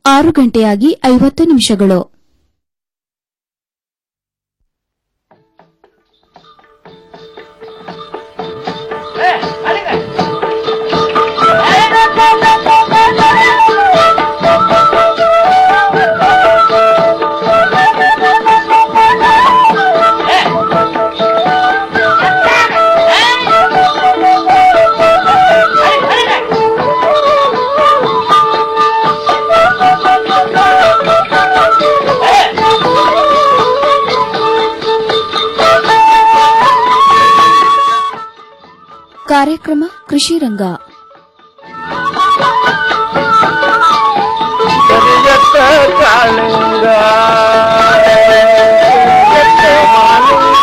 ಆರು ಗಂಟೆಯಾಗಿ ಐವತ್ತು ನಿಮಿಷಗಳು ಕಾರ್ಯಕ್ರಮ ಕೃಷಿ ರಂಗ ಕರಿಯತ್ತ ಕಾಳಿಂಗ ಕರಿಯತ್ತ ಮಾಲಿಂಗ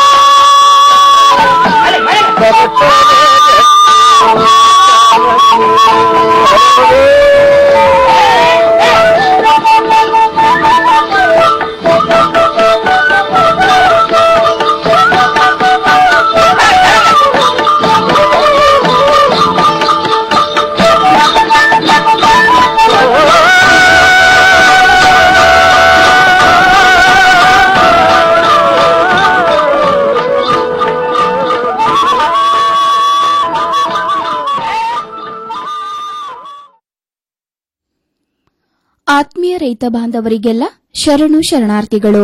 ಆತ್ಮೀಯ ರೈತ ಬಾಂಧವರಿಗೆಲ್ಲ ಶರಣು ಶರಣಾರ್ಥಿಗಳು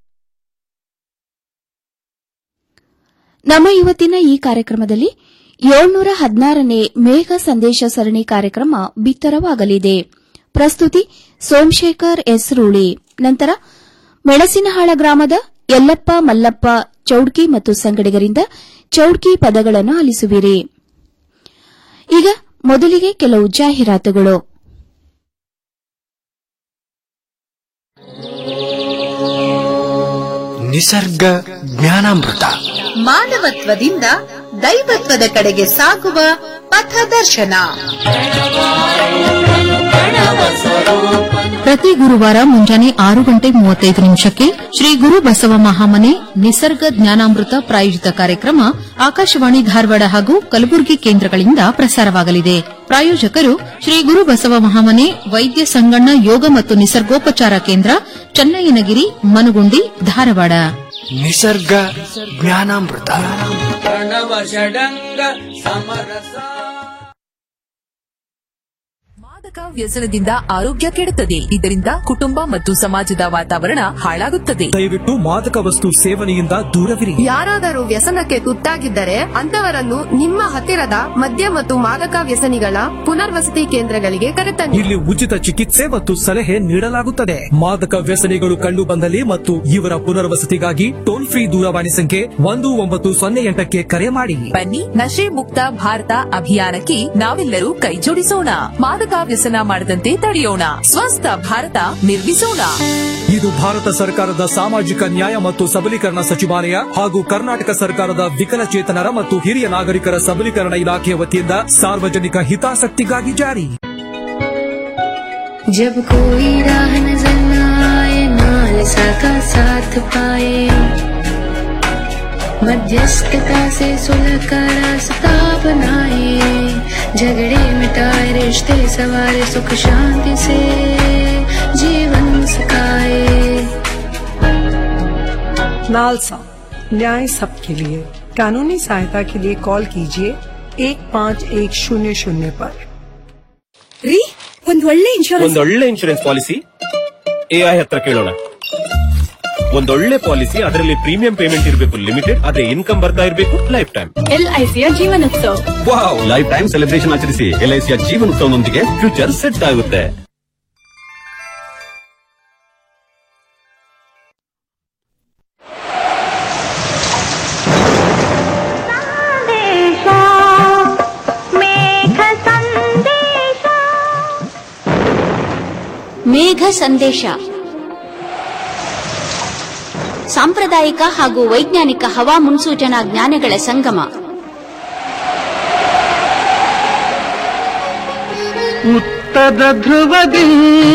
ನಮ್ಮ ಇವತ್ತಿನ ಈ ಕಾರ್ಯಕ್ರಮದಲ್ಲಿ ಏಳ್ನೂರ ಹದಿನಾರನೇ ಮೇಘ ಸಂದೇಶ ಸರಣಿ ಕಾರ್ಯಕ್ರಮ ಬಿತ್ತರವಾಗಲಿದೆ ಪ್ರಸ್ತುತಿ ಸೋಮಶೇಖರ್ ಎಸ್ ರೂಳಿ ನಂತರ ಮೆಣಸಿನಹಾಳ ಗ್ರಾಮದ ಯಲ್ಲಪ್ಪ ಮಲ್ಲಪ್ಪ ಚೌಡ್ಕಿ ಮತ್ತು ಸಂಗಡಿಗರಿಂದ ಚೌಡ್ಕಿ ಪದಗಳನ್ನು ಆಲಿಸುವಿರಿ ಈಗ ಮೊದಲಿಗೆ ಕೆಲವು ಜಾಹೀರಾತುಗಳು ನಿಸರ್ಗ ಜ್ಞಾನಾಮೃತ ಮಾನವತ್ವದಿಂದ ದೈವತ್ವದ ಕಡೆಗೆ ಸಾಗುವ ಪಥದರ್ಶನ ಪ್ರತಿ ಗುರುವಾರ ಮುಂಜಾನೆ ಆರು ಗಂಟೆ ಮೂವತ್ತೈದು ನಿಮಿಷಕ್ಕೆ ಶ್ರೀ ಗುರು ಬಸವ ಮಹಾಮನೆ ನಿಸರ್ಗ ಜ್ಞಾನಾಮೃತ ಪ್ರಾಯೋಜಿತ ಕಾರ್ಯಕ್ರಮ ಆಕಾಶವಾಣಿ ಧಾರವಾಡ ಹಾಗೂ ಕಲಬುರಗಿ ಕೇಂದ್ರಗಳಿಂದ ಪ್ರಸಾರವಾಗಲಿದೆ ಪ್ರಾಯೋಜಕರು ಶ್ರೀ ಗುರು ಬಸವ ಮಹಾಮನೆ ವೈದ್ಯ ಸಂಗಣ್ಣ ಯೋಗ ಮತ್ತು ನಿಸರ್ಗೋಪಚಾರ ಕೇಂದ್ರ ಚನ್ನಯ್ಯನಗಿರಿ ಮನುಗುಂಡಿ ಧಾರವಾಡ ನಿಸರ್ಗ ಜ್ಞಾನಾಮೃತ ಮಾದಕ ವ್ಯಸನದಿಂದ ಆರೋಗ್ಯ ಕೆಡುತ್ತದೆ ಇದರಿಂದ ಕುಟುಂಬ ಮತ್ತು ಸಮಾಜದ ವಾತಾವರಣ ಹಾಳಾಗುತ್ತದೆ ದಯವಿಟ್ಟು ಮಾದಕ ವಸ್ತು ಸೇವನೆಯಿಂದ ದೂರವಿರಿ ಯಾರಾದರೂ ವ್ಯಸನಕ್ಕೆ ತುತ್ತಾಗಿದ್ದರೆ ಅಂತವರನ್ನು ನಿಮ್ಮ ಹತ್ತಿರದ ಮದ್ಯ ಮತ್ತು ಮಾದಕ ವ್ಯಸನಿಗಳ ಪುನರ್ವಸತಿ ಕೇಂದ್ರಗಳಿಗೆ ಕರೆತನ್ನಿ ಇಲ್ಲಿ ಉಚಿತ ಚಿಕಿತ್ಸೆ ಮತ್ತು ಸಲಹೆ ನೀಡಲಾಗುತ್ತದೆ ಮಾದಕ ವ್ಯಸನಿಗಳು ಕಂಡು ಬಂದಲ್ಲಿ ಮತ್ತು ಇವರ ಪುನರ್ವಸತಿಗಾಗಿ ಟೋಲ್ ಫ್ರೀ ದೂರವಾಣಿ ಸಂಖ್ಯೆ ಒಂದು ಒಂಬತ್ತು ಸೊನ್ನೆ ಎಂಟಕ್ಕೆ ಕರೆ ಮಾಡಿ ಬನ್ನಿ ನಶೆ ಮುಕ್ತ ಭಾರತ ಅಭಿಯಾನಕ್ಕೆ ನಾವೆಲ್ಲರೂ ಕೈಜೋಡಿಸೋಣ ಮಾದಕ ವ್ಯಸನ ಮಾಡದಂತೆ ತಡೆಯೋಣ ಸ್ವಸ್ಥ ಭಾರತ ನಿರ್ಮಿಸೋಣ ಇದು ಭಾರತ ಸರ್ಕಾರದ ಸಾಮಾಜಿಕ ನ್ಯಾಯ ಮತ್ತು ಸಬಲೀಕರಣ ಸಚಿವಾಲಯ ಹಾಗೂ ಕರ್ನಾಟಕ ಸರ್ಕಾರದ ವಿಕಲಚೇತನರ ಮತ್ತು ಹಿರಿಯ ನಾಗರಿಕರ ಸಬಲೀಕರಣ ಇಲಾಖೆಯ ವತಿಯಿಂದ ಸಾರ್ವಜನಿಕ ಹಿತಾಸಕ್ತಿಗಾಗಿ ಜಾರಿ जब कोई राह नजर न आए नालसा का साथ पाए मध्यस्थता से सुलह का रास्ता बनाए झगड़े मिटाए रिश्ते सवारे सुख शांति से जीवन सकाए नालसा न्याय सबके लिए कानूनी सहायता के लिए कॉल कीजिए एक पाँच एक शून्य शून्य पर ರೀ ಒಂದ್ ಒಳ್ಳೆ ಇನ್ಶೂರೆನ್ಸ್ ಒಂದೊಳ್ಳೆ ಇನ್ಶೂರೆನ್ಸ್ ಪಾಲಿಸಿ ಎಐ ಹತ್ರ ಕೇಳೋಣ ಒಂದೊಳ್ಳೆ ಪಾಲಿಸಿ ಅದರಲ್ಲಿ ಪ್ರೀಮಿಯಂ ಪೇಮೆಂಟ್ ಇರಬೇಕು ಲಿಮಿಟೆಡ್ ಅದೇ ಇನ್ಕಮ್ ಬರ್ತಾ ಇರಬೇಕು ಲೈಫ್ ಟೈಮ್ ಎಲ್ಐಸಿಯ ಜೀವನೋತ್ಸವ ವಾವ್ ಲೈಫ್ ಟೈಮ್ ಸೆಲೆಬ್ರೇಷನ್ ಆಚರಿಸಿ ಎಲ್ಐಸಿಯ ಜೀವನೋತ್ಸವದೊಂದಿಗೆ ಫ್ಯೂಚರ್ ಸೆಟ್ ಆಗುತ್ತೆ ಮೇಘ ಸಂದೇಶ ಸಾಂಪ್ರದಾಯಿಕ ಹಾಗೂ ವೈಜ್ಞಾನಿಕ ಹವಾ ಮುನ್ಸೂಚನಾ ಜ್ಞಾನಗಳ ಸಂಗಮ ಉತ್ತರ ಧ್ರುವದಿ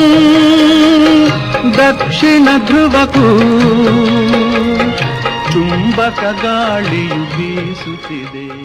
ದಕ್ಷಿಣ ಧ್ರುವಕ್ಕೂ ಚುಂಬಕ ಗಾಳಿಯು ಬೀಸುತ್ತಿದೆ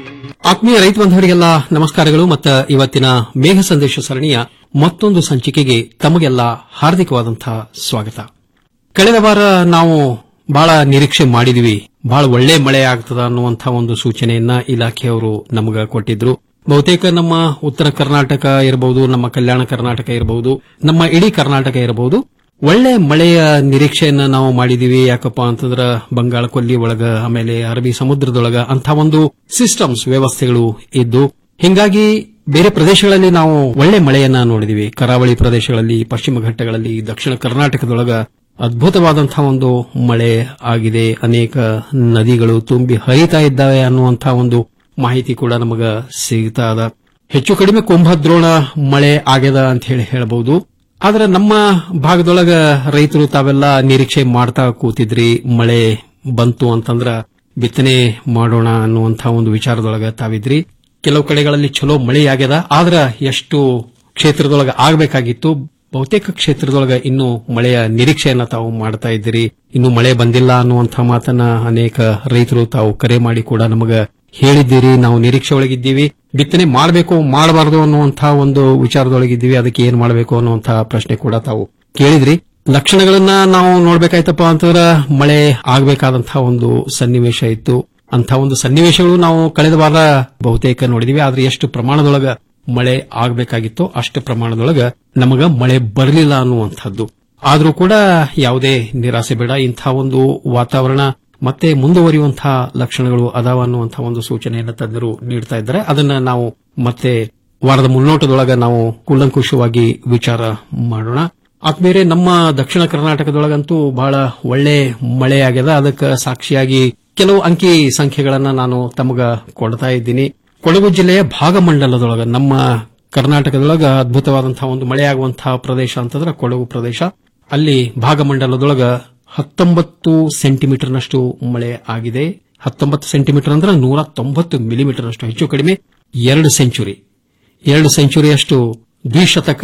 ಆತ್ಮೀಯ ರೈತ ಬಂಧುವರಿಗೆಲ್ಲ ನಮಸ್ಕಾರಗಳು ಮತ್ತು ಇವತ್ತಿನ ಮೇಘ ಸಂದೇಶ ಸರಣಿಯ ಮತ್ತೊಂದು ಸಂಚಿಕೆಗೆ ತಮಗೆಲ್ಲ ಹಾರ್ದಿಕವಾದಂತಹ ಸ್ವಾಗತ ಕಳೆದ ವಾರ ನಾವು ಬಹಳ ನಿರೀಕ್ಷೆ ಮಾಡಿದ್ವಿ ಬಹಳ ಒಳ್ಳೆ ಮಳೆ ಆಗ್ತದ ಅನ್ನುವಂತಹ ಒಂದು ಸೂಚನೆಯನ್ನ ಇಲಾಖೆಯವರು ನಮಗ ಕೊಟ್ಟಿದ್ರು ಬಹುತೇಕ ನಮ್ಮ ಉತ್ತರ ಕರ್ನಾಟಕ ಇರಬಹುದು ನಮ್ಮ ಕಲ್ಯಾಣ ಕರ್ನಾಟಕ ಇರಬಹುದು ನಮ್ಮ ಇಡೀ ಕರ್ನಾಟಕ ಇರಬಹುದು ಒಳ್ಳೆ ಮಳೆಯ ನಿರೀಕ್ಷೆಯನ್ನ ನಾವು ಮಾಡಿದೀವಿ ಯಾಕಪ್ಪ ಅಂತಂದ್ರ ಬಂಗಾಳ ಕೊಲ್ಲಿ ಒಳಗ ಆಮೇಲೆ ಅರಬ್ಬಿ ಸಮುದ್ರದೊಳಗ ಅಂತ ಒಂದು ಸಿಸ್ಟಮ್ಸ್ ವ್ಯವಸ್ಥೆಗಳು ಇದ್ದು ಹಿಂಗಾಗಿ ಬೇರೆ ಪ್ರದೇಶಗಳಲ್ಲಿ ನಾವು ಒಳ್ಳೆ ಮಳೆಯನ್ನ ನೋಡಿದೀವಿ ಕರಾವಳಿ ಪ್ರದೇಶಗಳಲ್ಲಿ ಪಶ್ಚಿಮ ಘಟ್ಟಗಳಲ್ಲಿ ದಕ್ಷಿಣ ಕರ್ನಾಟಕದೊಳಗ ಅದ್ಭುತವಾದಂತಹ ಒಂದು ಮಳೆ ಆಗಿದೆ ಅನೇಕ ನದಿಗಳು ತುಂಬಿ ಹರಿತಾ ಇದ್ದಾವೆ ಅನ್ನುವಂತಹ ಒಂದು ಮಾಹಿತಿ ಕೂಡ ನಮಗ ಸಿಗ್ತಾ ಅದ ಹೆಚ್ಚು ಕಡಿಮೆ ಕುಂಭದ್ರೋಣ ಮಳೆ ಆಗ್ಯದ ಅಂತ ಹೇಳಿ ಹೇಳಬಹುದು ಆದ್ರೆ ನಮ್ಮ ಭಾಗದೊಳಗ ರೈತರು ತಾವೆಲ್ಲ ನಿರೀಕ್ಷೆ ಮಾಡ್ತಾ ಕೂತಿದ್ರಿ ಮಳೆ ಬಂತು ಅಂತಂದ್ರ ಬಿತ್ತನೆ ಮಾಡೋಣ ಅನ್ನುವಂತಹ ಒಂದು ವಿಚಾರದೊಳಗ ತಾವಿದ್ರಿ ಕೆಲವು ಕಡೆಗಳಲ್ಲಿ ಚಲೋ ಮಳೆ ಆಗ್ಯದ ಆದ್ರ ಎಷ್ಟು ಕ್ಷೇತ್ರದೊಳಗ ಆಗಬೇಕಾಗಿತ್ತು ಬಹುತೇಕ ಕ್ಷೇತ್ರದೊಳಗ ಇನ್ನೂ ಮಳೆಯ ನಿರೀಕ್ಷೆಯನ್ನ ತಾವು ಮಾಡ್ತಾ ಇದ್ದೀರಿ ಇನ್ನು ಮಳೆ ಬಂದಿಲ್ಲ ಅನ್ನುವಂಥ ಮಾತನ್ನ ಅನೇಕ ರೈತರು ತಾವು ಕರೆ ಮಾಡಿ ಕೂಡ ನಮಗ ಹೇಳಿದ್ದೀರಿ ನಾವು ನಿರೀಕ್ಷೆ ಒಳಗಿದ್ದೀವಿ ಬಿತ್ತನೆ ಮಾಡಬೇಕು ಮಾಡಬಾರದು ಅನ್ನುವಂತಹ ಒಂದು ವಿಚಾರದೊಳಗಿದ್ದೀವಿ ಅದಕ್ಕೆ ಏನ್ ಮಾಡಬೇಕು ಅನ್ನುವಂತಹ ಪ್ರಶ್ನೆ ಕೂಡ ತಾವು ಕೇಳಿದ್ರಿ ಲಕ್ಷಣಗಳನ್ನ ನಾವು ನೋಡ್ಬೇಕಾಯ್ತಪ್ಪ ಅಂತಂದ್ರ ಮಳೆ ಆಗ್ಬೇಕಾದಂತಹ ಒಂದು ಸನ್ನಿವೇಶ ಇತ್ತು ಅಂತ ಒಂದು ಸನ್ನಿವೇಶಗಳು ನಾವು ಕಳೆದ ವಾರ ಬಹುತೇಕ ನೋಡಿದೀವಿ ಆದ್ರೆ ಎಷ್ಟು ಪ್ರಮಾಣದೊಳಗ ಮಳೆ ಆಗಬೇಕಾಗಿತ್ತು ಅಷ್ಟು ಪ್ರಮಾಣದೊಳಗ ನಮಗ ಮಳೆ ಬರಲಿಲ್ಲ ಅನ್ನುವಂಥದ್ದು ಆದ್ರೂ ಕೂಡ ಯಾವುದೇ ನಿರಾಸೆ ಬೇಡ ಇಂಥ ಒಂದು ವಾತಾವರಣ ಮತ್ತೆ ಮುಂದುವರಿಯುವಂತಹ ಲಕ್ಷಣಗಳು ಅದಾವ ಅನ್ನುವಂತಹ ಒಂದು ಸೂಚನೆಯನ್ನು ತಜ್ಞರು ನೀಡ್ತಾ ಇದ್ದಾರೆ ಅದನ್ನ ನಾವು ಮತ್ತೆ ವಾರದ ಮುನ್ನೋಟದೊಳಗ ನಾವು ಕೂಲಂಕುಷವಾಗಿ ವಿಚಾರ ಮಾಡೋಣ ಆದ್ಮೇಲೆ ನಮ್ಮ ದಕ್ಷಿಣ ಕರ್ನಾಟಕದೊಳಗಂತೂ ಬಹಳ ಒಳ್ಳೆ ಮಳೆ ಆಗ್ಯದ ಅದಕ್ಕೆ ಸಾಕ್ಷಿಯಾಗಿ ಕೆಲವು ಅಂಕಿ ಸಂಖ್ಯೆಗಳನ್ನ ನಾನು ತಮಗ ಕೊಡ್ತಾ ಇದ್ದೀನಿ ಕೊಡಗು ಜಿಲ್ಲೆಯ ಭಾಗಮಂಡಲದೊಳಗ ನಮ್ಮ ಕರ್ನಾಟಕದೊಳಗ ಅದ್ಭುತವಾದಂತಹ ಒಂದು ಮಳೆ ಆಗುವಂತಹ ಪ್ರದೇಶ ಅಂತಂದ್ರೆ ಕೊಡಗು ಪ್ರದೇಶ ಅಲ್ಲಿ ಭಾಗಮಂಡಲದೊಳಗ ಹತ್ತೊಂಬತ್ತು ಸೆಂಟಿಮೀಟರ್ನಷ್ಟು ಮಳೆ ಆಗಿದೆ ಹತ್ತೊಂಬತ್ತು ಸೆಂಟಿಮೀಟರ್ ಅಂದ್ರೆ ನೂರ ತೊಂಬತ್ತು ಮಿಲಿಮೀಟರ್ನಷ್ಟು ಹೆಚ್ಚು ಕಡಿಮೆ ಎರಡು ಸೆಂಚುರಿ ಎರಡು ಸೆಂಚುರಿಯಷ್ಟು ದ್ವಿಶತಕ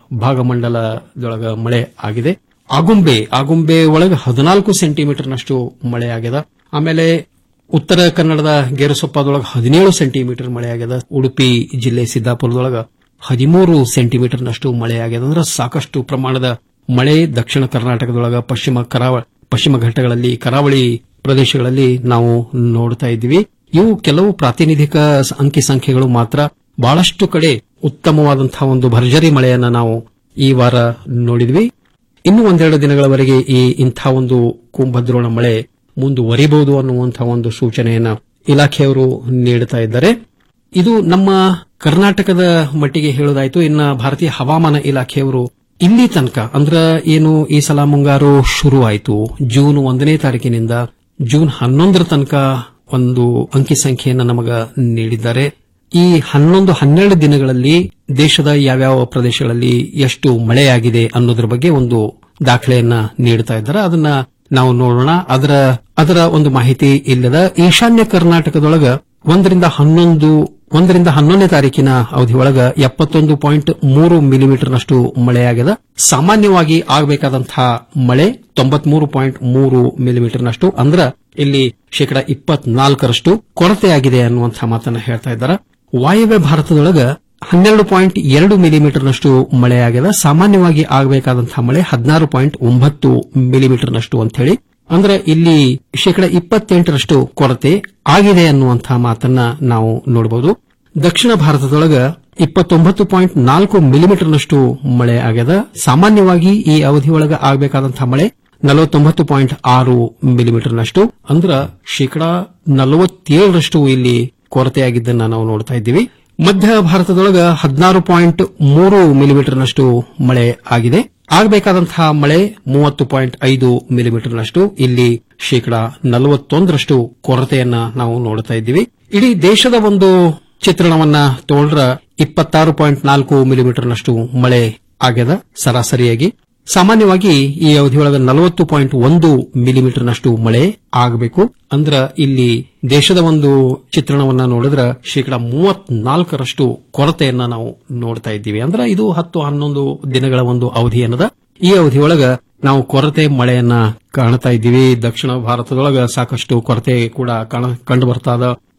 ಭಾಗಮಂಡಲದೊಳಗ ಮಳೆ ಆಗಿದೆ ಆಗುಂಬೆ ಆಗುಂಬೆ ಒಳಗ ಹದಿನಾಲ್ಕು ಸೆಂಟಿಮೀಟರ್ನಷ್ಟು ಮಳೆ ಆಗಿದೆ ಆಮೇಲೆ ಉತ್ತರ ಕನ್ನಡದ ಗೇರುಸೊಪ್ಪದೊಳಗ ಹದಿನೇಳು ಸೆಂಟಿಮೀಟರ್ ಮಳೆ ಆಗ್ಯದ ಉಡುಪಿ ಜಿಲ್ಲೆ ಸಿದ್ದಾಪುರದೊಳಗ ಹದಿಮೂರು ಸೆಂಟಿಮೀಟರ್ನಷ್ಟು ಮಳೆ ಆಗ್ಯದ ಅಂದ್ರೆ ಸಾಕಷ್ಟು ಪ್ರಮಾಣದ ಮಳೆ ದಕ್ಷಿಣ ಕರ್ನಾಟಕದೊಳಗ ಪಶ್ಚಿಮ ಕರಾವ ಪಶ್ಚಿಮ ಘಟ್ಟಗಳಲ್ಲಿ ಕರಾವಳಿ ಪ್ರದೇಶಗಳಲ್ಲಿ ನಾವು ನೋಡ್ತಾ ಇದ್ದೀವಿ ಇವು ಕೆಲವು ಪ್ರಾತಿನಿಧಿಕ ಅಂಕಿ ಸಂಖ್ಯೆಗಳು ಮಾತ್ರ ಬಹಳಷ್ಟು ಕಡೆ ಉತ್ತಮವಾದಂತಹ ಒಂದು ಭರ್ಜರಿ ಮಳೆಯನ್ನ ನಾವು ಈ ವಾರ ನೋಡಿದ್ವಿ ಇನ್ನು ಒಂದೆರಡು ದಿನಗಳವರೆಗೆ ಈ ಇಂಥ ಒಂದು ಕುಂಭದ್ರೋಣ ಮಳೆ ಮುಂದುವರಿಬಹುದು ಅನ್ನುವಂತಹ ಒಂದು ಸೂಚನೆಯನ್ನ ಇಲಾಖೆಯವರು ನೀಡುತ್ತಾ ಇದ್ದಾರೆ ಇದು ನಮ್ಮ ಕರ್ನಾಟಕದ ಮಟ್ಟಿಗೆ ಹೇಳೋದಾಯ್ತು ಇನ್ನ ಭಾರತೀಯ ಹವಾಮಾನ ಇಲಾಖೆಯವರು ಇಲ್ಲಿ ತನಕ ಅಂದ್ರ ಏನು ಈ ಸಲ ಮುಂಗಾರು ಶುರು ಆಯಿತು ಜೂನ್ ಒಂದನೇ ತಾರೀಕಿನಿಂದ ಜೂನ್ ಹನ್ನೊಂದರ ತನಕ ಒಂದು ಅಂಕಿ ಸಂಖ್ಯೆಯನ್ನು ನಮಗ ನೀಡಿದ್ದಾರೆ ಈ ಹನ್ನೊಂದು ಹನ್ನೆರಡು ದಿನಗಳಲ್ಲಿ ದೇಶದ ಯಾವ್ಯಾವ ಪ್ರದೇಶಗಳಲ್ಲಿ ಎಷ್ಟು ಮಳೆಯಾಗಿದೆ ಅನ್ನೋದ್ರ ಬಗ್ಗೆ ಒಂದು ದಾಖಲೆಯನ್ನ ನೀಡುತ್ತಾ ಇದ್ದಾರೆ ಅದನ್ನ ನಾವು ನೋಡೋಣ ಅದರ ಅದರ ಒಂದು ಮಾಹಿತಿ ಇಲ್ಲದ ಈಶಾನ್ಯ ಕರ್ನಾಟಕದೊಳಗ ಒಂದರಿಂದ ಹನ್ನೊಂದು ಒಂದರಿಂದ ಹನ್ನೊಂದನೇ ತಾರೀಕಿನ ಅವಧಿಯೊಳಗ ಎಪ್ಪತ್ತೊಂದು ಪಾಯಿಂಟ್ ಮೂರು ಮಿಲಿಮೀಟರ್ನಷ್ಟು ಮಳೆಯಾಗಿದೆ ಸಾಮಾನ್ಯವಾಗಿ ಆಗಬೇಕಾದಂತಹ ಮಳೆ ತೊಂಬತ್ಮೂರು ಪಾಯಿಂಟ್ ಮೂರು ಮಿಲಿಮೀಟರ್ನಷ್ಟು ಅಂದ್ರ ಇಲ್ಲಿ ಶೇಕಡ ಇಪ್ಪತ್ನಾಲ್ಕರಷ್ಟು ಕೊರತೆಯಾಗಿದೆ ಅನ್ನುವಂತಹ ಮಾತನ್ನ ಹೇಳ್ತಾ ಇದ್ದಾರೆ ವಾಯವ್ಯ ಭಾರತದೊಳಗ ಹನ್ನೆರಡು ಪಾಯಿಂಟ್ ಎರಡು ಮಿಲಿಮೀಟರ್ನಷ್ಟು ಮಳೆಯಾಗಿದೆ ಸಾಮಾನ್ಯವಾಗಿ ಆಗಬೇಕಾದಂತಹ ಮಳೆ ಹದಿನಾರು ಪಾಯಿಂಟ್ ಒಂಬತ್ತು ಮಿಲಿಮೀಟರ್ನಷ್ಟು ಅಂತ ಹೇಳಿ ಅಂದ್ರೆ ಇಲ್ಲಿ ಶೇಕಡ ಇಪ್ಪತ್ತೆಂಟರಷ್ಟು ಕೊರತೆ ಆಗಿದೆ ಅನ್ನುವಂತಹ ಮಾತನ್ನ ನಾವು ನೋಡಬಹುದು ದಕ್ಷಿಣ ಭಾರತದೊಳಗ ಇಪ್ಪತ್ತೊಂಬತ್ತು ಪಾಯಿಂಟ್ ನಾಲ್ಕು ಮಿಲಿಮೀಟರ್ನಷ್ಟು ಮಳೆ ಆಗ್ಯದ ಸಾಮಾನ್ಯವಾಗಿ ಈ ಅವಧಿಯೊಳಗ ಆಗಬೇಕಾದಂತಹ ಮಳೆ ನಲವತ್ತೊಂಬತ್ತು ಪಾಯಿಂಟ್ ಆರು ಮಿಲಿಮೀಟರ್ನಷ್ಟು ಅಂದ್ರ ಶೇಕಡಾ ನಲವತ್ತೇಳರಷ್ಟು ಇಲ್ಲಿ ಕೊರತೆಯಾಗಿದ್ದನ್ನ ನಾವು ನೋಡ್ತಾ ಇದ್ದೀವಿ ಮಧ್ಯ ಭಾರತದೊಳಗ ಹದಿನಾರು ಪಾಯಿಂಟ್ ಮೂರು ಮಿಲಿಮೀಟರ್ನಷ್ಟು ಮಳೆ ಆಗಿದೆ ಆಗಬೇಕಾದಂತಹ ಮಳೆ ಮೂವತ್ತು ಪಾಯಿಂಟ್ ಐದು ಮಿಲಿಮೀಟರ್ನಷ್ಟು ಇಲ್ಲಿ ಶೇಕಡಾ ನಲವತ್ತೊಂದರಷ್ಟು ಕೊರತೆಯನ್ನ ನಾವು ನೋಡ್ತಾ ಇದ್ದೀವಿ ಇಡೀ ದೇಶದ ಒಂದು ಚಿತ್ರಣವನ್ನ ತಗೊಂಡ್ರ ಇಪ್ಪತ್ತಾರು ಪಾಯಿಂಟ್ ನಾಲ್ಕು ಮಿಲಿಮೀಟರ್ನಷ್ಟು ಮಳೆ ಆಗ್ಯದ ಸರಾಸರಿಯಾಗಿ ಸಾಮಾನ್ಯವಾಗಿ ಈ ಅವಧಿಯೊಳಗ ನಲವತ್ತು ಪಾಯಿಂಟ್ ಒಂದು ಮಿಲಿಮೀಟರ್ನಷ್ಟು ಮಳೆ ಆಗಬೇಕು ಅಂದ್ರ ಇಲ್ಲಿ ದೇಶದ ಒಂದು ಚಿತ್ರಣವನ್ನ ನೋಡಿದ್ರ ಶೇಕಡಾ ಮೂವತ್ನಾಲ್ಕರಷ್ಟು ಕೊರತೆಯನ್ನ ನಾವು ನೋಡ್ತಾ ಇದ್ದೀವಿ ಅಂದ್ರೆ ಇದು ಹತ್ತು ಹನ್ನೊಂದು ದಿನಗಳ ಒಂದು ಅವಧಿ ಅನ್ನದ ಈ ಅವಧಿಯೊಳಗ ನಾವು ಕೊರತೆ ಮಳೆಯನ್ನ ಕಾಣ್ತಾ ಇದ್ದೀವಿ ದಕ್ಷಿಣ ಭಾರತದೊಳಗ ಸಾಕಷ್ಟು ಕೊರತೆ ಕೂಡ ಕಂಡು ಬರ್ತಾ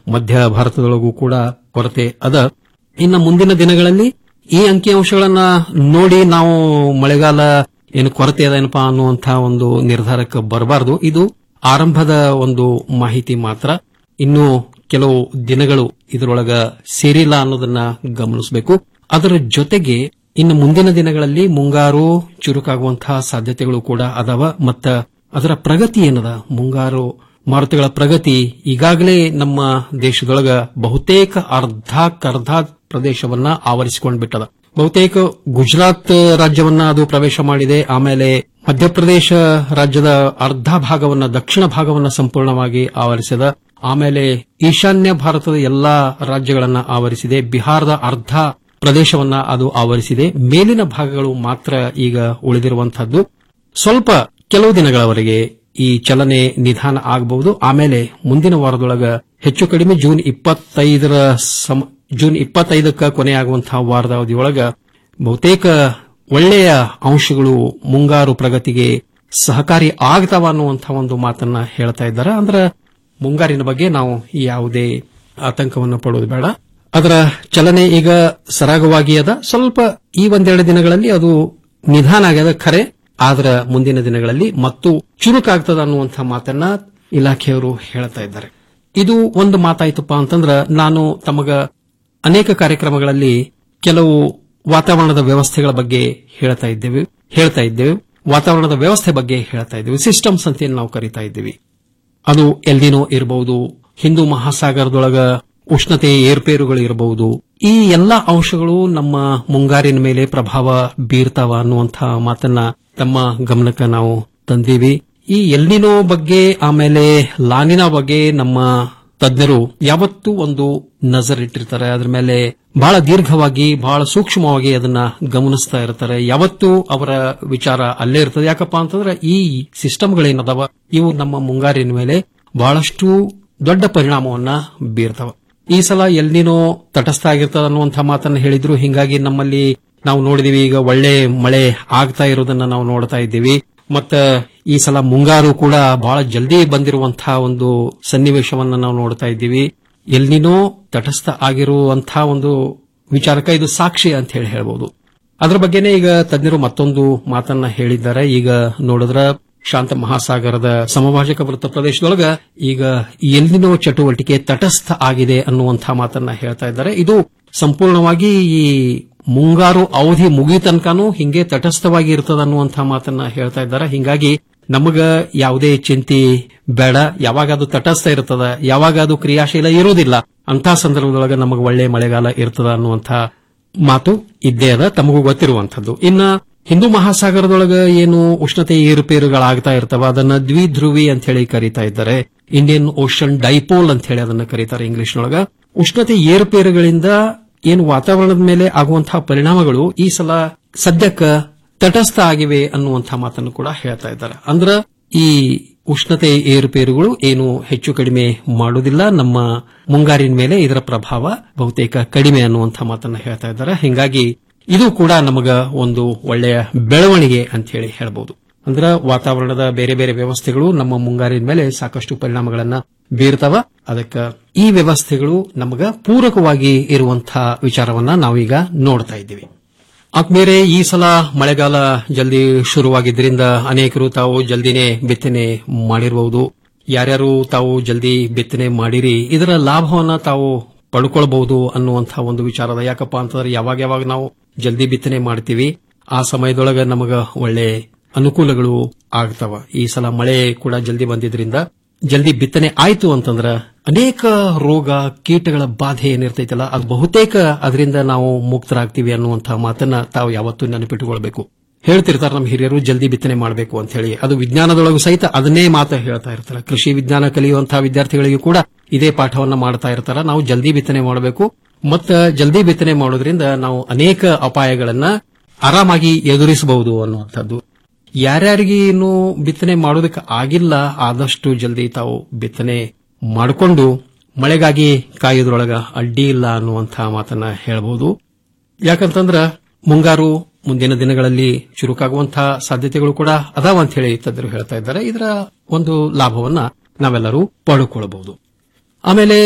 ಮಧ್ಯ ಭಾರತದೊಳಗೂ ಕೂಡ ಕೊರತೆ ಅದ ಇನ್ನು ಮುಂದಿನ ದಿನಗಳಲ್ಲಿ ಈ ಅಂಕಿಅಂಶಗಳನ್ನ ನೋಡಿ ನಾವು ಮಳೆಗಾಲ ಏನು ಕೊರತೆ ಅದ ಏನಪ್ಪಾ ಅನ್ನುವಂತಹ ಒಂದು ನಿರ್ಧಾರಕ್ಕೆ ಬರಬಾರದು ಇದು ಆರಂಭದ ಒಂದು ಮಾಹಿತಿ ಮಾತ್ರ ಇನ್ನು ಕೆಲವು ದಿನಗಳು ಇದರೊಳಗ ಸೇರಿಲ್ಲ ಅನ್ನೋದನ್ನ ಗಮನಿಸಬೇಕು ಅದರ ಜೊತೆಗೆ ಇನ್ನು ಮುಂದಿನ ದಿನಗಳಲ್ಲಿ ಮುಂಗಾರು ಚುರುಕಾಗುವಂತಹ ಸಾಧ್ಯತೆಗಳು ಕೂಡ ಅದಾವ ಮತ್ತ ಅದರ ಪ್ರಗತಿ ಏನದ ಮುಂಗಾರು ಮಾರುತಿಗಳ ಪ್ರಗತಿ ಈಗಾಗಲೇ ನಮ್ಮ ದೇಶದೊಳಗ ಬಹುತೇಕ ಅರ್ಧಕ್ಕರ್ಧ ಪ್ರದೇಶವನ್ನ ಆವರಿಸಿಕೊಂಡು ಬಿಟ್ಟದ ಬಹುತೇಕ ಗುಜರಾತ್ ರಾಜ್ಯವನ್ನ ಅದು ಪ್ರವೇಶ ಮಾಡಿದೆ ಆಮೇಲೆ ಮಧ್ಯಪ್ರದೇಶ ರಾಜ್ಯದ ಅರ್ಧ ಭಾಗವನ್ನ ದಕ್ಷಿಣ ಭಾಗವನ್ನ ಸಂಪೂರ್ಣವಾಗಿ ಆವರಿಸಿದ ಆಮೇಲೆ ಈಶಾನ್ಯ ಭಾರತದ ಎಲ್ಲಾ ರಾಜ್ಯಗಳನ್ನ ಆವರಿಸಿದೆ ಬಿಹಾರದ ಅರ್ಧ ಪ್ರದೇಶವನ್ನ ಅದು ಆವರಿಸಿದೆ ಮೇಲಿನ ಭಾಗಗಳು ಮಾತ್ರ ಈಗ ಉಳಿದಿರುವಂತಹದ್ದು ಸ್ವಲ್ಪ ಕೆಲವು ದಿನಗಳವರೆಗೆ ಈ ಚಲನೆ ನಿಧಾನ ಆಗಬಹುದು ಆಮೇಲೆ ಮುಂದಿನ ವಾರದೊಳಗ ಹೆಚ್ಚು ಕಡಿಮೆ ಜೂನ್ ಇಪ್ಪತ್ತೈದರ ಸಮ ಜೂನ್ ಇಪ್ಪತ್ತೈದಕ್ಕ ಕೊನೆಯಾಗುವಂತಹ ವಾರದ ಅವಧಿಯೊಳಗ ಬಹುತೇಕ ಒಳ್ಳೆಯ ಅಂಶಗಳು ಮುಂಗಾರು ಪ್ರಗತಿಗೆ ಸಹಕಾರಿ ಆಗ್ತಾವ ಅನ್ನುವಂತಹ ಒಂದು ಮಾತನ್ನ ಹೇಳ್ತಾ ಇದ್ದಾರೆ ಅಂದ್ರೆ ಮುಂಗಾರಿನ ಬಗ್ಗೆ ನಾವು ಯಾವುದೇ ಆತಂಕವನ್ನು ಪಡುವುದು ಬೇಡ ಅದರ ಚಲನೆ ಈಗ ಸರಾಗವಾಗಿ ಅದ ಸ್ವಲ್ಪ ಈ ಒಂದೆರಡು ದಿನಗಳಲ್ಲಿ ಅದು ನಿಧಾನ ಆಗ್ಯದ ಖರೆ ಆದ್ರ ಮುಂದಿನ ದಿನಗಳಲ್ಲಿ ಮತ್ತು ಚುರುಕಾಗ್ತದ ಅನ್ನುವಂಥ ಮಾತನ್ನ ಇಲಾಖೆಯವರು ಹೇಳ್ತಾ ಇದ್ದಾರೆ ಇದು ಒಂದು ಮಾತಾಯ್ತಪ್ಪ ಅಂತಂದ್ರ ನಾನು ತಮಗ ಅನೇಕ ಕಾರ್ಯಕ್ರಮಗಳಲ್ಲಿ ಕೆಲವು ವಾತಾವರಣದ ವ್ಯವಸ್ಥೆಗಳ ಬಗ್ಗೆ ಹೇಳ್ತಾ ಇದ್ದೇವೆ ಹೇಳ್ತಾ ಇದ್ದೇವೆ ವಾತಾವರಣದ ವ್ಯವಸ್ಥೆ ಬಗ್ಗೆ ಹೇಳ್ತಾ ಇದ್ದೇವೆ ಸಿಸ್ಟಮ್ಸ್ ಅಂತ ಏನ್ ನಾವು ಕರಿತಾ ಇದ್ದೀವಿ ಅದು ಎಲ್ದಿನೋ ಇರಬಹುದು ಹಿಂದೂ ಮಹಾಸಾಗರದೊಳಗ ಉಷ್ಣತೆ ಏರ್ಪೇರುಗಳು ಇರಬಹುದು ಈ ಎಲ್ಲಾ ಅಂಶಗಳು ನಮ್ಮ ಮುಂಗಾರಿನ ಮೇಲೆ ಪ್ರಭಾವ ಬೀರ್ತಾವ ಅನ್ನುವಂತಹ ಮಾತನ್ನ ತಮ್ಮ ಗಮನಕ್ಕೆ ನಾವು ತಂದೀವಿ ಈ ಎಲ್ನಿನೋ ಬಗ್ಗೆ ಆಮೇಲೆ ಲಾನಿನ ಬಗ್ಗೆ ನಮ್ಮ ತಜ್ಞರು ಯಾವತ್ತೂ ಒಂದು ನಜರಿಟ್ಟಿರ್ತಾರೆ ಅದ್ರ ಮೇಲೆ ಬಹಳ ದೀರ್ಘವಾಗಿ ಬಹಳ ಸೂಕ್ಷ್ಮವಾಗಿ ಅದನ್ನ ಗಮನಿಸ್ತಾ ಇರ್ತಾರೆ ಯಾವತ್ತೂ ಅವರ ವಿಚಾರ ಅಲ್ಲೇ ಇರ್ತದೆ ಯಾಕಪ್ಪ ಅಂತಂದ್ರೆ ಈ ಸಿಸ್ಟಮ್ಗಳೇನದಾವ ಇವು ನಮ್ಮ ಮುಂಗಾರಿನ ಮೇಲೆ ಬಹಳಷ್ಟು ದೊಡ್ಡ ಪರಿಣಾಮವನ್ನ ಬೀರ್ತಾವ ಈ ಸಲ ಎಲ್ನಿನೋ ತಟಸ್ಥ ಆಗಿರ್ತದ ಅನ್ನುವಂಥ ಮಾತನ್ನ ಹೇಳಿದ್ರು ಹಿಂಗಾಗಿ ನಮ್ಮಲ್ಲಿ ನಾವು ನೋಡಿದೀವಿ ಈಗ ಒಳ್ಳೆ ಮಳೆ ಆಗ್ತಾ ಇರೋದನ್ನ ನಾವು ನೋಡ್ತಾ ಇದ್ದೀವಿ ಮತ್ತ ಈ ಸಲ ಮುಂಗಾರು ಕೂಡ ಬಹಳ ಜಲ್ದಿ ಬಂದಿರುವಂತಹ ಒಂದು ಸನ್ನಿವೇಶವನ್ನ ನಾವು ನೋಡ್ತಾ ಇದ್ದೀವಿ ಎಲ್ನಿನೋ ತಟಸ್ಥ ಆಗಿರುವಂತಹ ಒಂದು ವಿಚಾರಕ್ಕೆ ಇದು ಸಾಕ್ಷಿ ಅಂತ ಹೇಳಿ ಹೇಳ್ಬೋದು ಅದರ ಬಗ್ಗೆನೇ ಈಗ ತಜ್ಞರು ಮತ್ತೊಂದು ಮಾತನ್ನ ಹೇಳಿದ್ದಾರೆ ಈಗ ನೋಡಿದ್ರ ಶಾಂತ ಮಹಾಸಾಗರದ ಸಮಭಾಜಕ ವೃತ್ತ ಪ್ರದೇಶದೊಳಗ ಈಗ ಎಲ್ಲಿನೋ ಚಟುವಟಿಕೆ ತಟಸ್ಥ ಆಗಿದೆ ಅನ್ನುವಂತಹ ಮಾತನ್ನ ಹೇಳ್ತಾ ಇದ್ದಾರೆ ಇದು ಸಂಪೂರ್ಣವಾಗಿ ಈ ಮುಂಗಾರು ಅವಧಿ ಮುಗಿಯ ತನಕನೂ ಹಿಂಗೆ ತಟಸ್ಥವಾಗಿ ಇರ್ತದ ಅನ್ನುವಂತಹ ಮಾತನ್ನ ಹೇಳ್ತಾ ಇದ್ದಾರೆ ಹಿಂಗಾಗಿ ನಮಗ ಯಾವುದೇ ಚಿಂತೆ ಬೇಡ ಯಾವಾಗ ಅದು ತಟಸ್ಥ ಇರ್ತದ ಯಾವಾಗ ಅದು ಕ್ರಿಯಾಶೀಲ ಇರುವುದಿಲ್ಲ ಅಂತಹ ಸಂದರ್ಭದೊಳಗ ನಮಗೆ ಒಳ್ಳೆ ಮಳೆಗಾಲ ಇರ್ತದ ಅನ್ನುವಂತಹ ಮಾತು ಇದ್ದೇ ಅದ ತಮಗೂ ಗೊತ್ತಿರುವಂತದ್ದು ಇನ್ನ ಹಿಂದೂ ಮಹಾಸಾಗರದೊಳಗ ಏನು ಉಷ್ಣತೆ ಏರುಪೇರುಗಳಾಗ್ತಾ ಇರ್ತವ ಅದನ್ನ ದ್ವಿಧ್ರುವಿ ಅಂತ ಹೇಳಿ ಕರೀತಾ ಇದ್ದಾರೆ ಇಂಡಿಯನ್ ಓಷನ್ ಡೈಪೋಲ್ ಅಂತ ಹೇಳಿ ಅದನ್ನ ಕರೀತಾರೆ ಇಂಗ್ಲಿಷ್ನೊಳಗ ಉಷ್ಣತೆ ಏರುಪೇರುಗಳಿಂದ ಏನು ವಾತಾವರಣದ ಮೇಲೆ ಆಗುವಂತಹ ಪರಿಣಾಮಗಳು ಈ ಸಲ ಸದ್ಯಕ್ಕ ತಟಸ್ಥ ಆಗಿವೆ ಅನ್ನುವಂತಹ ಮಾತನ್ನು ಕೂಡ ಹೇಳ್ತಾ ಇದ್ದಾರೆ ಅಂದ್ರ ಈ ಉಷ್ಣತೆ ಏರುಪೇರುಗಳು ಏನು ಹೆಚ್ಚು ಕಡಿಮೆ ಮಾಡುವುದಿಲ್ಲ ನಮ್ಮ ಮುಂಗಾರಿನ ಮೇಲೆ ಇದರ ಪ್ರಭಾವ ಬಹುತೇಕ ಕಡಿಮೆ ಅನ್ನುವಂತಹ ಮಾತನ್ನ ಹೇಳ್ತಾ ಇದ್ದಾರೆ ಹಿಂಗಾಗಿ ಇದು ಕೂಡ ನಮಗ ಒಂದು ಒಳ್ಳೆಯ ಬೆಳವಣಿಗೆ ಅಂತ ಹೇಳಿ ಹೇಳಬಹುದು ಅಂದ್ರ ವಾತಾವರಣದ ಬೇರೆ ಬೇರೆ ವ್ಯವಸ್ಥೆಗಳು ನಮ್ಮ ಮುಂಗಾರಿನ ಮೇಲೆ ಸಾಕಷ್ಟು ಪರಿಣಾಮಗಳನ್ನ ಬೀರ್ತಾವ ಅದಕ್ಕೆ ಈ ವ್ಯವಸ್ಥೆಗಳು ನಮಗ ಪೂರಕವಾಗಿ ಇರುವಂತಹ ವಿಚಾರವನ್ನ ನಾವೀಗ ನೋಡ್ತಾ ಇದ್ದೀವಿ ಆದ್ಮೇಲೆ ಈ ಸಲ ಮಳೆಗಾಲ ಜಲ್ದಿ ಶುರುವಾಗಿದ್ದರಿಂದ ಅನೇಕರು ತಾವು ಜಲ್ದಿನೇ ಬಿತ್ತನೆ ಮಾಡಿರಬಹುದು ಯಾರ್ಯಾರು ತಾವು ಜಲ್ದಿ ಬಿತ್ತನೆ ಮಾಡಿರಿ ಇದರ ಲಾಭವನ್ನ ತಾವು ಪಡ್ಕೊಳ್ಬಹುದು ಅನ್ನುವಂತಹ ಒಂದು ವಿಚಾರದ ಯಾಕಪ್ಪ ಅಂತಂದ್ರೆ ಯಾವಾಗ ಯಾವಾಗ ನಾವು ಜಲ್ದಿ ಬಿತ್ತನೆ ಮಾಡ್ತೀವಿ ಆ ಸಮಯದೊಳಗ ನಮಗ ಒಳ್ಳೆ ಅನುಕೂಲಗಳು ಆಗ್ತಾವ ಈ ಸಲ ಮಳೆ ಕೂಡ ಜಲ್ದಿ ಬಂದಿದ್ರಿಂದ ಜಲ್ದಿ ಬಿತ್ತನೆ ಆಯ್ತು ಅಂತಂದ್ರ ಅನೇಕ ರೋಗ ಕೀಟಗಳ ಬಾಧೆ ಏನಿರ್ತೈತಲ್ಲ ಅದು ಬಹುತೇಕ ಅದರಿಂದ ನಾವು ಮುಕ್ತರಾಗ್ತೀವಿ ಅನ್ನುವಂತಹ ಮಾತನ್ನ ತಾವು ಯಾವತ್ತೂ ನೆನಪಿಟ್ಟುಕೊಳ್ಬೇಕು ಹೇಳ್ತಿರ್ತಾರೆ ನಮ್ಮ ಹಿರಿಯರು ಜಲ್ದಿ ಬಿತ್ತನೆ ಮಾಡಬೇಕು ಅಂತ ಹೇಳಿ ಅದು ವಿಜ್ಞಾನದೊಳಗೂ ಸಹಿತ ಅದನ್ನೇ ಮಾತ ಹೇಳ್ತಾ ಇರ್ತಾರೆ ಕೃಷಿ ವಿಜ್ಞಾನ ಕಲಿಯುವಂತಹ ವಿದ್ಯಾರ್ಥಿಗಳಿಗೂ ಕೂಡ ಇದೇ ಪಾಠವನ್ನ ಮಾಡ್ತಾ ಇರ್ತಾರ ನಾವು ಜಲ್ದಿ ಬಿತ್ತನೆ ಮಾಡಬೇಕು ಮತ್ತ ಜಲ್ದಿ ಬಿತ್ತನೆ ಮಾಡೋದ್ರಿಂದ ನಾವು ಅನೇಕ ಅಪಾಯಗಳನ್ನ ಆರಾಮಾಗಿ ಎದುರಿಸಬಹುದು ಅನ್ನುವಂಥದ್ದು ಯಾರ್ಯಾರಿಗೆ ಇನ್ನು ಬಿತ್ತನೆ ಮಾಡೋದಕ್ಕೆ ಆಗಿಲ್ಲ ಆದಷ್ಟು ಜಲ್ದಿ ತಾವು ಬಿತ್ತನೆ ಮಾಡಿಕೊಂಡು ಮಳೆಗಾಗಿ ಕಾಯೋದ್ರೊಳಗ ಅಡ್ಡಿ ಇಲ್ಲ ಅನ್ನುವಂತಹ ಮಾತನ್ನ ಹೇಳಬಹುದು ಯಾಕಂತಂದ್ರ ಮುಂಗಾರು ಮುಂದಿನ ದಿನಗಳಲ್ಲಿ ಚುರುಕಾಗುವಂತಹ ಸಾಧ್ಯತೆಗಳು ಕೂಡ ಅದಾವ ಅಂತ ಹೇಳಿ ತಜ್ಞರು ಹೇಳ್ತಾ ಇದ್ದಾರೆ ಇದರ ಒಂದು ಲಾಭವನ್ನ ನಾವೆಲ್ಲರೂ ಪಡೆದುಕೊಳ್ಳಬಹುದು ಆಮೇಲೆ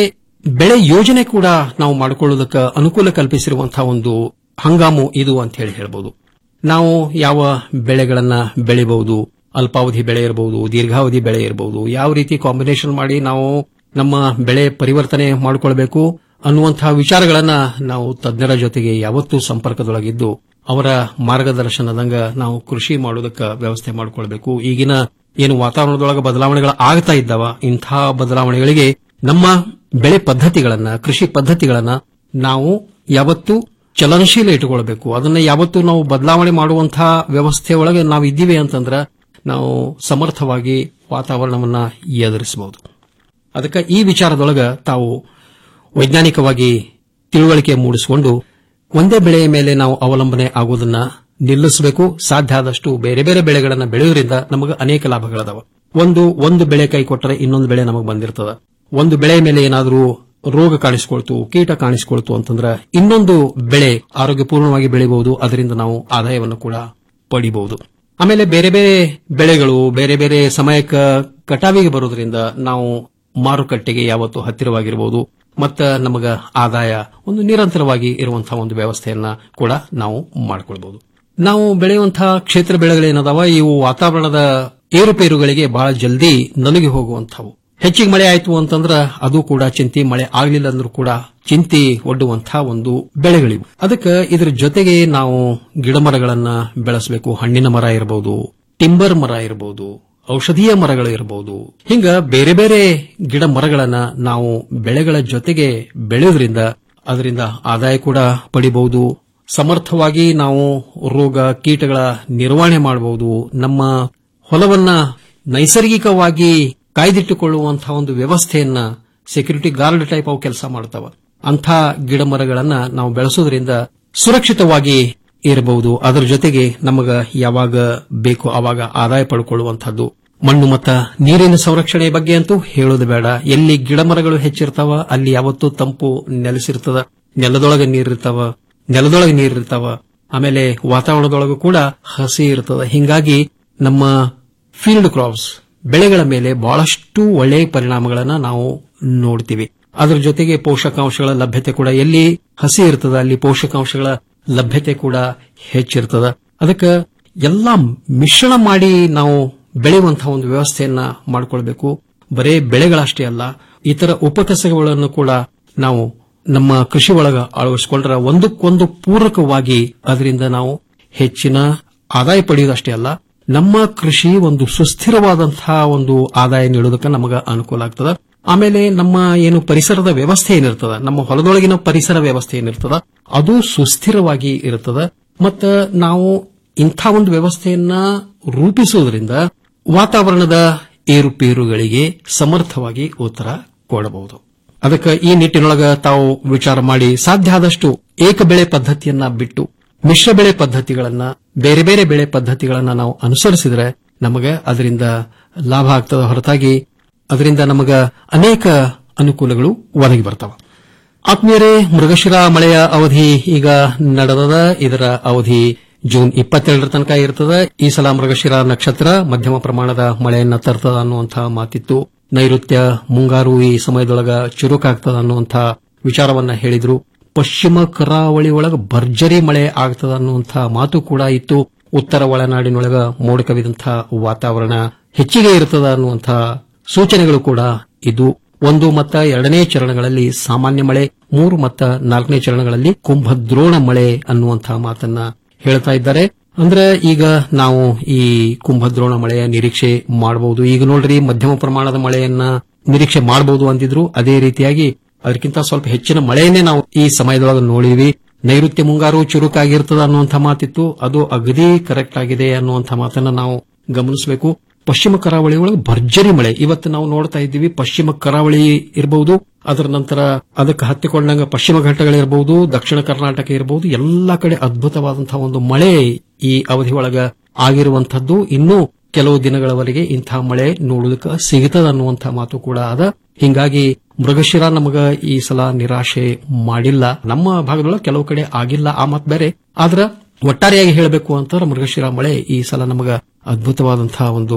ಬೆಳೆ ಯೋಜನೆ ಕೂಡ ನಾವು ಮಾಡಿಕೊಳ್ಳೋದಕ್ಕೆ ಅನುಕೂಲ ಕಲ್ಪಿಸಿರುವಂತಹ ಒಂದು ಹಂಗಾಮು ಇದು ಅಂತ ಹೇಳಿ ಹೇಳ್ಬೋದು ನಾವು ಯಾವ ಬೆಳೆಗಳನ್ನ ಬೆಳಿಬಹುದು ಅಲ್ಪಾವಧಿ ಬೆಳೆ ಇರಬಹುದು ದೀರ್ಘಾವಧಿ ಬೆಳೆ ಇರಬಹುದು ಯಾವ ರೀತಿ ಕಾಂಬಿನೇಷನ್ ಮಾಡಿ ನಾವು ನಮ್ಮ ಬೆಳೆ ಪರಿವರ್ತನೆ ಮಾಡಿಕೊಳ್ಬೇಕು ಅನ್ನುವಂತಹ ವಿಚಾರಗಳನ್ನ ನಾವು ತಜ್ಞರ ಜೊತೆಗೆ ಯಾವತ್ತೂ ಸಂಪರ್ಕದೊಳಗಿದ್ದು ಅವರ ಮಾರ್ಗದರ್ಶನದಂಗ ನಾವು ಕೃಷಿ ಮಾಡೋದಕ್ಕೆ ವ್ಯವಸ್ಥೆ ಮಾಡಿಕೊಳ್ಬೇಕು ಈಗಿನ ಏನು ವಾತಾವರಣದೊಳಗೆ ಬದಲಾವಣೆಗಳು ಆಗ್ತಾ ಇದ್ದಾವ ಇಂತಹ ಬದಲಾವಣೆಗಳಿಗೆ ನಮ್ಮ ಬೆಳೆ ಪದ್ಧತಿಗಳನ್ನ ಕೃಷಿ ಪದ್ಧತಿಗಳನ್ನ ನಾವು ಯಾವತ್ತೂ ಚಲನಶೀಲ ಇಟ್ಟುಕೊಳ್ಬೇಕು ಅದನ್ನ ಯಾವತ್ತೂ ನಾವು ಬದಲಾವಣೆ ಮಾಡುವಂತಹ ವ್ಯವಸ್ಥೆ ಒಳಗೆ ನಾವು ಇದ್ದೀವಿ ಅಂತಂದ್ರ ನಾವು ಸಮರ್ಥವಾಗಿ ವಾತಾವರಣವನ್ನ ಎದುರಿಸಬಹುದು ಅದಕ್ಕೆ ಈ ವಿಚಾರದೊಳಗ ತಾವು ವೈಜ್ಞಾನಿಕವಾಗಿ ತಿಳುವಳಿಕೆ ಮೂಡಿಸಿಕೊಂಡು ಒಂದೇ ಬೆಳೆಯ ಮೇಲೆ ನಾವು ಅವಲಂಬನೆ ಆಗುವುದನ್ನ ನಿಲ್ಲಿಸಬೇಕು ಸಾಧ್ಯ ಆದಷ್ಟು ಬೇರೆ ಬೇರೆ ಬೆಳೆಗಳನ್ನ ಬೆಳೆಯೋದ್ರಿಂದ ನಮಗೆ ಅನೇಕ ಲಾಭಗಳದಾವ ಒಂದು ಒಂದು ಬೆಳೆ ಕೈ ಕೊಟ್ಟರೆ ಇನ್ನೊಂದು ಬೆಳೆ ನಮಗೆ ಬಂದಿರ್ತದ ಒಂದು ಬೆಳೆಯ ಮೇಲೆ ಏನಾದರೂ ರೋಗ ಕಾಣಿಸಿಕೊಳ್ತು ಕೀಟ ಕಾಣಿಸಿಕೊಳ್ತು ಅಂತಂದ್ರೆ ಇನ್ನೊಂದು ಬೆಳೆ ಆರೋಗ್ಯಪೂರ್ಣವಾಗಿ ಬೆಳಿಬಹುದು ಅದರಿಂದ ನಾವು ಆದಾಯವನ್ನು ಕೂಡ ಪಡಿಬಹುದು ಆಮೇಲೆ ಬೇರೆ ಬೇರೆ ಬೆಳೆಗಳು ಬೇರೆ ಬೇರೆ ಸಮಯಕ್ಕೆ ಕಟಾವಿಗೆ ಬರೋದ್ರಿಂದ ನಾವು ಮಾರುಕಟ್ಟೆಗೆ ಯಾವತ್ತು ಹತ್ತಿರವಾಗಿರಬಹುದು ಮತ್ತ ನಮಗ ಆದಾಯ ಒಂದು ನಿರಂತರವಾಗಿ ಇರುವಂತಹ ಒಂದು ವ್ಯವಸ್ಥೆಯನ್ನ ಕೂಡ ನಾವು ಮಾಡಿಕೊಳ್ಬಹುದು ನಾವು ಬೆಳೆಯುವಂತಹ ಕ್ಷೇತ್ರ ಬೆಳೆಗಳೇನದಾವ ಇವು ವಾತಾವರಣದ ಏರುಪೇರುಗಳಿಗೆ ಬಹಳ ಜಲ್ದಿ ನಲುಗಿ ಹೋಗುವಂತವು ಹೆಚ್ಚಿಗೆ ಮಳೆ ಆಯ್ತು ಅಂತಂದ್ರ ಅದು ಕೂಡ ಚಿಂತಿ ಮಳೆ ಆಗ್ಲಿಲ್ಲ ಅಂದ್ರೂ ಕೂಡ ಚಿಂತಿ ಒಡ್ಡುವಂತಹ ಒಂದು ಬೆಳೆಗಳಿವು ಅದಕ್ಕೆ ಇದರ ಜೊತೆಗೆ ನಾವು ಗಿಡಮರಗಳನ್ನ ಬೆಳೆಸಬೇಕು ಹಣ್ಣಿನ ಮರ ಇರಬಹುದು ಟಿಂಬರ್ ಮರ ಇರಬಹುದು ಔಷಧೀಯ ಮರಗಳು ಇರಬಹುದು ಹಿಂಗ ಬೇರೆ ಬೇರೆ ಗಿಡ ಮರಗಳನ್ನ ನಾವು ಬೆಳೆಗಳ ಜೊತೆಗೆ ಬೆಳೆಯೋದ್ರಿಂದ ಅದರಿಂದ ಆದಾಯ ಕೂಡ ಪಡಿಬಹುದು ಸಮರ್ಥವಾಗಿ ನಾವು ರೋಗ ಕೀಟಗಳ ನಿರ್ವಹಣೆ ಮಾಡಬಹುದು ನಮ್ಮ ಹೊಲವನ್ನ ನೈಸರ್ಗಿಕವಾಗಿ ಕಾಯ್ದಿಟ್ಟುಕೊಳ್ಳುವಂತಹ ಒಂದು ವ್ಯವಸ್ಥೆಯನ್ನ ಸೆಕ್ಯೂರಿಟಿ ಗಾರ್ಡ್ ಟೈಪ್ ಅವು ಕೆಲಸ ಮಾಡ್ತಾವ ಅಂಥ ಗಿಡ ಮರಗಳನ್ನ ನಾವು ಬೆಳೆಸೋದ್ರಿಂದ ಸುರಕ್ಷಿತವಾಗಿ ಇರಬಹುದು ಅದರ ಜೊತೆಗೆ ನಮಗ ಯಾವಾಗ ಬೇಕು ಆವಾಗ ಆದಾಯ ಪಡ್ಕೊಳ್ಳುವಂತಹದ್ದು ಮಣ್ಣು ಮತ್ತ ನೀರಿನ ಸಂರಕ್ಷಣೆ ಬಗ್ಗೆ ಅಂತೂ ಹೇಳೋದು ಬೇಡ ಎಲ್ಲಿ ಗಿಡ ಮರಗಳು ಹೆಚ್ಚಿರ್ತಾವ ಅಲ್ಲಿ ಯಾವತ್ತೂ ತಂಪು ನೆಲೆಸಿರ್ತದ ನೆಲದೊಳಗೆ ನೀರಿರ್ತಾವ ನೆಲದೊಳಗೆ ನೀರಿರ್ತಾವ ಆಮೇಲೆ ವಾತಾವರಣದೊಳಗೂ ಕೂಡ ಹಸಿ ಇರ್ತದ ಹಿಂಗಾಗಿ ನಮ್ಮ ಫೀಲ್ಡ್ ಕ್ರಾಪ್ಸ್ ಬೆಳೆಗಳ ಮೇಲೆ ಬಹಳಷ್ಟು ಒಳ್ಳೆಯ ಪರಿಣಾಮಗಳನ್ನ ನಾವು ನೋಡ್ತೀವಿ ಅದರ ಜೊತೆಗೆ ಪೋಷಕಾಂಶಗಳ ಲಭ್ಯತೆ ಕೂಡ ಎಲ್ಲಿ ಹಸಿ ಇರ್ತದ ಅಲ್ಲಿ ಪೋಷಕಾಂಶಗಳ ಲಭ್ಯತೆ ಕೂಡ ಹೆಚ್ಚಿರ್ತದ ಅದಕ್ಕೆ ಎಲ್ಲ ಮಿಶ್ರಣ ಮಾಡಿ ನಾವು ಬೆಳೆಯುವಂತಹ ಒಂದು ವ್ಯವಸ್ಥೆಯನ್ನ ಮಾಡಿಕೊಳ್ಬೇಕು ಬರೇ ಬೆಳೆಗಳಷ್ಟೇ ಅಲ್ಲ ಇತರ ಉಪಕಸಗಳನ್ನು ಕೂಡ ನಾವು ನಮ್ಮ ಕೃಷಿ ಒಳಗ ಅಳವಡಿಸಿಕೊಂಡ್ರೆ ಒಂದಕ್ಕೊಂದು ಪೂರಕವಾಗಿ ಅದರಿಂದ ನಾವು ಹೆಚ್ಚಿನ ಆದಾಯ ಪಡೆಯುವುದಷ್ಟೇ ಅಲ್ಲ ನಮ್ಮ ಕೃಷಿ ಒಂದು ಸುಸ್ಥಿರವಾದಂತಹ ಒಂದು ಆದಾಯ ನೀಡೋದಕ್ಕೆ ನಮಗ ಅನುಕೂಲ ಆಗ್ತದ ಆಮೇಲೆ ನಮ್ಮ ಏನು ಪರಿಸರದ ವ್ಯವಸ್ಥೆ ಏನಿರ್ತದ ನಮ್ಮ ಹೊಲದೊಳಗಿನ ಪರಿಸರ ವ್ಯವಸ್ಥೆ ಏನಿರ್ತದ ಅದು ಸುಸ್ಥಿರವಾಗಿ ಇರುತ್ತದ ಮತ್ತು ನಾವು ಇಂಥ ಒಂದು ವ್ಯವಸ್ಥೆಯನ್ನ ರೂಪಿಸುವುದರಿಂದ ವಾತಾವರಣದ ಏರುಪೇರುಗಳಿಗೆ ಸಮರ್ಥವಾಗಿ ಉತ್ತರ ಕೊಡಬಹುದು ಅದಕ್ಕೆ ಈ ನಿಟ್ಟಿನೊಳಗ ತಾವು ವಿಚಾರ ಮಾಡಿ ಸಾಧ್ಯ ಆದಷ್ಟು ಏಕ ಬೆಳೆ ಪದ್ಧತಿಯನ್ನ ಬಿಟ್ಟು ಮಿಶ್ರ ಬೆಳೆ ಪದ್ಧತಿಗಳನ್ನ ಬೇರೆ ಬೇರೆ ಬೆಳೆ ಪದ್ಧತಿಗಳನ್ನ ನಾವು ಅನುಸರಿಸಿದ್ರೆ ನಮಗೆ ಅದರಿಂದ ಲಾಭ ಆಗ್ತದ ಹೊರತಾಗಿ ಅದರಿಂದ ನಮಗ ಅನೇಕ ಅನುಕೂಲಗಳು ಒದಗಿ ಬರ್ತಾವ ಆತ್ಮೀಯರೇ ಮೃಗಶಿರ ಮಳೆಯ ಅವಧಿ ಈಗ ನಡೆದದ ಇದರ ಅವಧಿ ಜೂನ್ ಇಪ್ಪತ್ತೆರಡರ ತನಕ ಇರ್ತದ ಈ ಸಲ ಮೃಗಶಿರ ನಕ್ಷತ್ರ ಮಧ್ಯಮ ಪ್ರಮಾಣದ ಮಳೆಯನ್ನ ತರ್ತದ ಅನ್ನುವಂತಹ ಮಾತಿತ್ತು ನೈಋತ್ಯ ಮುಂಗಾರು ಈ ಸಮಯದೊಳಗ ಚುರುಕಾಗ್ತದ ಅನ್ನುವಂಥ ವಿಚಾರವನ್ನ ಹೇಳಿದ್ರು ಪಶ್ಚಿಮ ಕರಾವಳಿ ಒಳಗ ಭರ್ಜರಿ ಮಳೆ ಆಗ್ತದ ಅನ್ನುವಂಥ ಮಾತು ಕೂಡ ಇತ್ತು ಉತ್ತರ ಒಳನಾಡಿನೊಳಗ ಮೋಡ ಕವಿದಂಥ ವಾತಾವರಣ ಹೆಚ್ಚಿಗೆ ಇರ್ತದ ಅನ್ನುವಂಥ ಸೂಚನೆಗಳು ಕೂಡ ಇದು ಒಂದು ಮತ್ತು ಎರಡನೇ ಚರಣಗಳಲ್ಲಿ ಸಾಮಾನ್ಯ ಮಳೆ ಮೂರು ಮತ್ತು ನಾಲ್ಕನೇ ಚರಣಗಳಲ್ಲಿ ಕುಂಭದ್ರೋಣ ಮಳೆ ಅನ್ನುವಂತಹ ಮಾತನ್ನ ಹೇಳ್ತಾ ಇದ್ದಾರೆ ಅಂದ್ರೆ ಈಗ ನಾವು ಈ ಕುಂಭದ್ರೋಣ ಮಳೆಯ ನಿರೀಕ್ಷೆ ಮಾಡಬಹುದು ಈಗ ನೋಡ್ರಿ ಮಧ್ಯಮ ಪ್ರಮಾಣದ ಮಳೆಯನ್ನ ನಿರೀಕ್ಷೆ ಮಾಡಬಹುದು ಅಂದಿದ್ರು ಅದೇ ರೀತಿಯಾಗಿ ಅದಕ್ಕಿಂತ ಸ್ವಲ್ಪ ಹೆಚ್ಚಿನ ಮಳೆಯನ್ನೇ ನಾವು ಈ ಸಮಯದೊಳಗೆ ನೋಡಿವಿ ನೈಋತ್ಯ ಮುಂಗಾರು ಚುರುಕಾಗಿರ್ತದ ಅನ್ನುವಂಥ ಮಾತಿತ್ತು ಅದು ಅಗದಿ ಕರೆಕ್ಟ್ ಆಗಿದೆ ಅನ್ನುವಂಥ ಮಾತನ್ನ ನಾವು ಗಮನಿಸಬೇಕು ಪಶ್ಚಿಮ ಕರಾವಳಿ ಒಳಗೆ ಭರ್ಜರಿ ಮಳೆ ಇವತ್ತು ನಾವು ನೋಡ್ತಾ ಇದ್ದೀವಿ ಪಶ್ಚಿಮ ಕರಾವಳಿ ಇರಬಹುದು ಅದರ ನಂತರ ಅದಕ್ಕೆ ಹತ್ತಿಕೊಂಡಂಗ ಪಶ್ಚಿಮ ಘಟ್ಟಗಳಿರಬಹುದು ದಕ್ಷಿಣ ಕರ್ನಾಟಕ ಇರಬಹುದು ಎಲ್ಲಾ ಕಡೆ ಅದ್ಭುತವಾದಂತಹ ಒಂದು ಮಳೆ ಈ ಅವಧಿ ಒಳಗ ಆಗಿರುವಂತದ್ದು ಇನ್ನೂ ಕೆಲವು ದಿನಗಳವರೆಗೆ ಇಂತಹ ಮಳೆ ನೋಡುವುದಕ್ಕೆ ಸಿಗುತ್ತದೆ ಅನ್ನುವಂತಹ ಮಾತು ಕೂಡ ಅದ ಹಿಂಗಾಗಿ ಮೃಗಶಿರ ನಮಗ ಈ ಸಲ ನಿರಾಶೆ ಮಾಡಿಲ್ಲ ನಮ್ಮ ಭಾಗದೊಳಗೆ ಕೆಲವು ಕಡೆ ಆಗಿಲ್ಲ ಆ ಮಾತು ಬೇರೆ ಆದ್ರ ಒಟ್ಟಾರೆಯಾಗಿ ಹೇಳಬೇಕು ಅಂತಂದ್ರೆ ಮೃಗಶಿರ ಮಳೆ ಈ ಸಲ ನಮಗ ಅದ್ಭುತವಾದಂತಹ ಒಂದು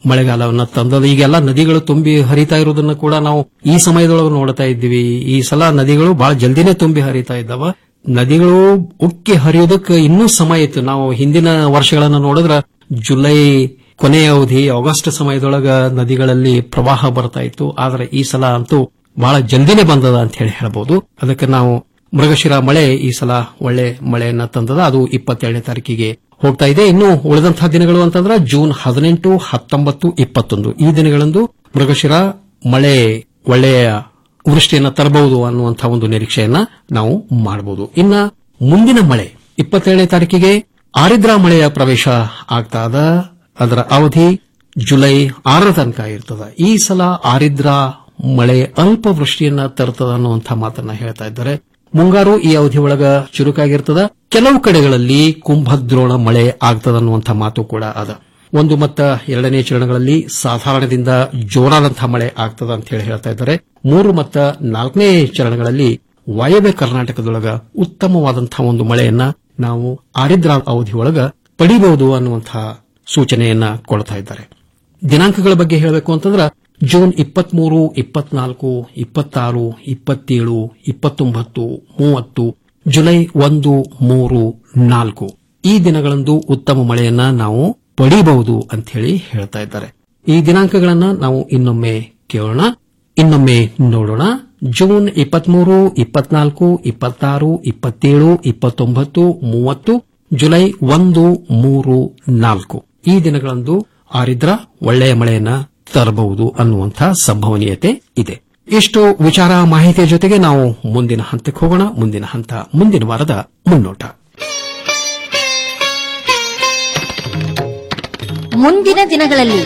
ಮಳೆಗಾಲವನ್ನ ತಂದದ ಈಗೆಲ್ಲ ನದಿಗಳು ತುಂಬಿ ಹರಿತಾ ಇರೋದನ್ನ ಕೂಡ ನಾವು ಈ ಸಮಯದೊಳಗೆ ನೋಡ್ತಾ ಇದ್ದೀವಿ ಈ ಸಲ ನದಿಗಳು ಬಹಳ ಜಲ್ದಿನೇ ತುಂಬಿ ಹರಿತಾ ಇದ್ದಾವ ನದಿಗಳು ಉಕ್ಕಿ ಹರಿಯೋದಕ್ಕೆ ಇನ್ನೂ ಸಮಯ ಇತ್ತು ನಾವು ಹಿಂದಿನ ವರ್ಷಗಳನ್ನ ನೋಡಿದ್ರ ಜುಲೈ ಕೊನೆಯ ಅವಧಿ ಆಗಸ್ಟ್ ಸಮಯದೊಳಗ ನದಿಗಳಲ್ಲಿ ಪ್ರವಾಹ ಬರ್ತಾ ಇತ್ತು ಆದ್ರೆ ಈ ಸಲ ಅಂತೂ ಬಹಳ ಜಲ್ದಿನೇ ಬಂದದ ಅಂತ ಹೇಳಿ ಹೇಳಬಹುದು ಅದಕ್ಕೆ ನಾವು ಮೃಗಶಿರ ಮಳೆ ಈ ಸಲ ಒಳ್ಳೆ ಮಳೆಯನ್ನ ತಂದದ ಅದು ಇಪ್ಪತ್ತೇಳನೇ ತಾರೀಕಿಗೆ ಹೋಗ್ತಾ ಇದೆ ಇನ್ನು ಉಳಿದಂತಹ ದಿನಗಳು ಅಂತಂದ್ರೆ ಜೂನ್ ಹದಿನೆಂಟು ಹತ್ತೊಂಬತ್ತು ಇಪ್ಪತ್ತೊಂದು ಈ ದಿನಗಳಂದು ಮೃಗಶಿರ ಮಳೆ ಒಳ್ಳೆಯ ವೃಷ್ಟಿಯನ್ನ ತರಬಹುದು ಅನ್ನುವಂತಹ ಒಂದು ನಿರೀಕ್ಷೆಯನ್ನ ನಾವು ಮಾಡಬಹುದು ಇನ್ನ ಮುಂದಿನ ಮಳೆ ಇಪ್ಪತ್ತೇಳನೇ ತಾರೀಕಿಗೆ ಆರಿದ್ರಾ ಮಳೆಯ ಪ್ರವೇಶ ಆಗ್ತಾ ಅದ ಅದರ ಅವಧಿ ಜುಲೈ ಆರರ ತನಕ ಇರ್ತದ ಈ ಸಲ ಆರಿದ್ರಾ ಮಳೆ ಅಲ್ಪ ವೃಷ್ಟಿಯನ್ನ ತರ್ತದ ಅನ್ನುವಂಥ ಮಾತನ್ನ ಹೇಳ್ತಾ ಇದ್ದಾರೆ ಮುಂಗಾರು ಈ ಅವಧಿ ಒಳಗ ಚುರುಕಾಗಿರ್ತದ ಕೆಲವು ಕಡೆಗಳಲ್ಲಿ ಕುಂಭದ್ರೋಣ ಮಳೆ ಆಗ್ತದ ಅನ್ನುವಂಥ ಮಾತು ಕೂಡ ಅದ ಒಂದು ಮತ್ತ ಎರಡನೇ ಚರಣಗಳಲ್ಲಿ ಸಾಧಾರಣದಿಂದ ಜೋರಾದಂತಹ ಮಳೆ ಆಗ್ತದ ಅಂತ ಹೇಳಿ ಹೇಳ್ತಾ ಇದ್ದಾರೆ ಮೂರು ಮತ್ತ ನಾಲ್ಕನೇ ಚರಣಗಳಲ್ಲಿ ವಾಯವ್ಯ ಕರ್ನಾಟಕದೊಳಗ ಉತ್ತಮವಾದಂತಹ ಒಂದು ಮಳೆಯನ್ನ ನಾವು ಆರಿದ್ರಾ ಅವಧಿ ಒಳಗ ಪಡಿಬಹುದು ಅನ್ನುವಂತಹ ಸೂಚನೆಯನ್ನ ಕೊಡ್ತಾ ಇದ್ದಾರೆ ದಿನಾಂಕಗಳ ಬಗ್ಗೆ ಹೇಳಬೇಕು ಅಂತಂದ್ರೆ ಜೂನ್ ಇಪ್ಪತ್ಮೂರು ಇಪ್ಪತ್ನಾಲ್ಕು ಇಪ್ಪತ್ತಾರು ಇಪ್ಪತ್ತೇಳು ಇಪ್ಪತ್ತೊಂಬತ್ತು ಮೂವತ್ತು ಜುಲೈ ಒಂದು ಮೂರು ನಾಲ್ಕು ಈ ದಿನಗಳಂದು ಉತ್ತಮ ಮಳೆಯನ್ನ ನಾವು ಪಡೀಬಹುದು ಅಂತ ಹೇಳಿ ಹೇಳ್ತಾ ಇದ್ದಾರೆ ಈ ದಿನಾಂಕಗಳನ್ನ ನಾವು ಇನ್ನೊಮ್ಮೆ ಕೇಳೋಣ ಇನ್ನೊಮ್ಮೆ ನೋಡೋಣ ಜೂನ್ ಇಪ್ಪತ್ಮೂರು ಇಪ್ಪತ್ನಾಲ್ಕು ಇಪ್ಪತ್ತಾರು ಇಪ್ಪತ್ತೇಳು ಇಪ್ಪತ್ತೊಂಬತ್ತು ಮೂವತ್ತು ಜುಲೈ ಒಂದು ಮೂರು ನಾಲ್ಕು ಈ ದಿನಗಳಂದು ಆರಿದ್ರ ಒಳ್ಳೆಯ ಮಳೆಯನ್ನ ತರಬಹುದು ಅನ್ನುವಂಥ ಸಂಭವನೀಯತೆ ಇದೆ ಇಷ್ಟು ವಿಚಾರ ಮಾಹಿತಿಯ ಜೊತೆಗೆ ನಾವು ಮುಂದಿನ ಹಂತಕ್ಕೆ ಹೋಗೋಣ ಮುಂದಿನ ಹಂತ ಮುಂದಿನ ವಾರದ ಮುನ್ನೋಟ ಮುಂದಿನ ದಿನಗಳಲ್ಲಿ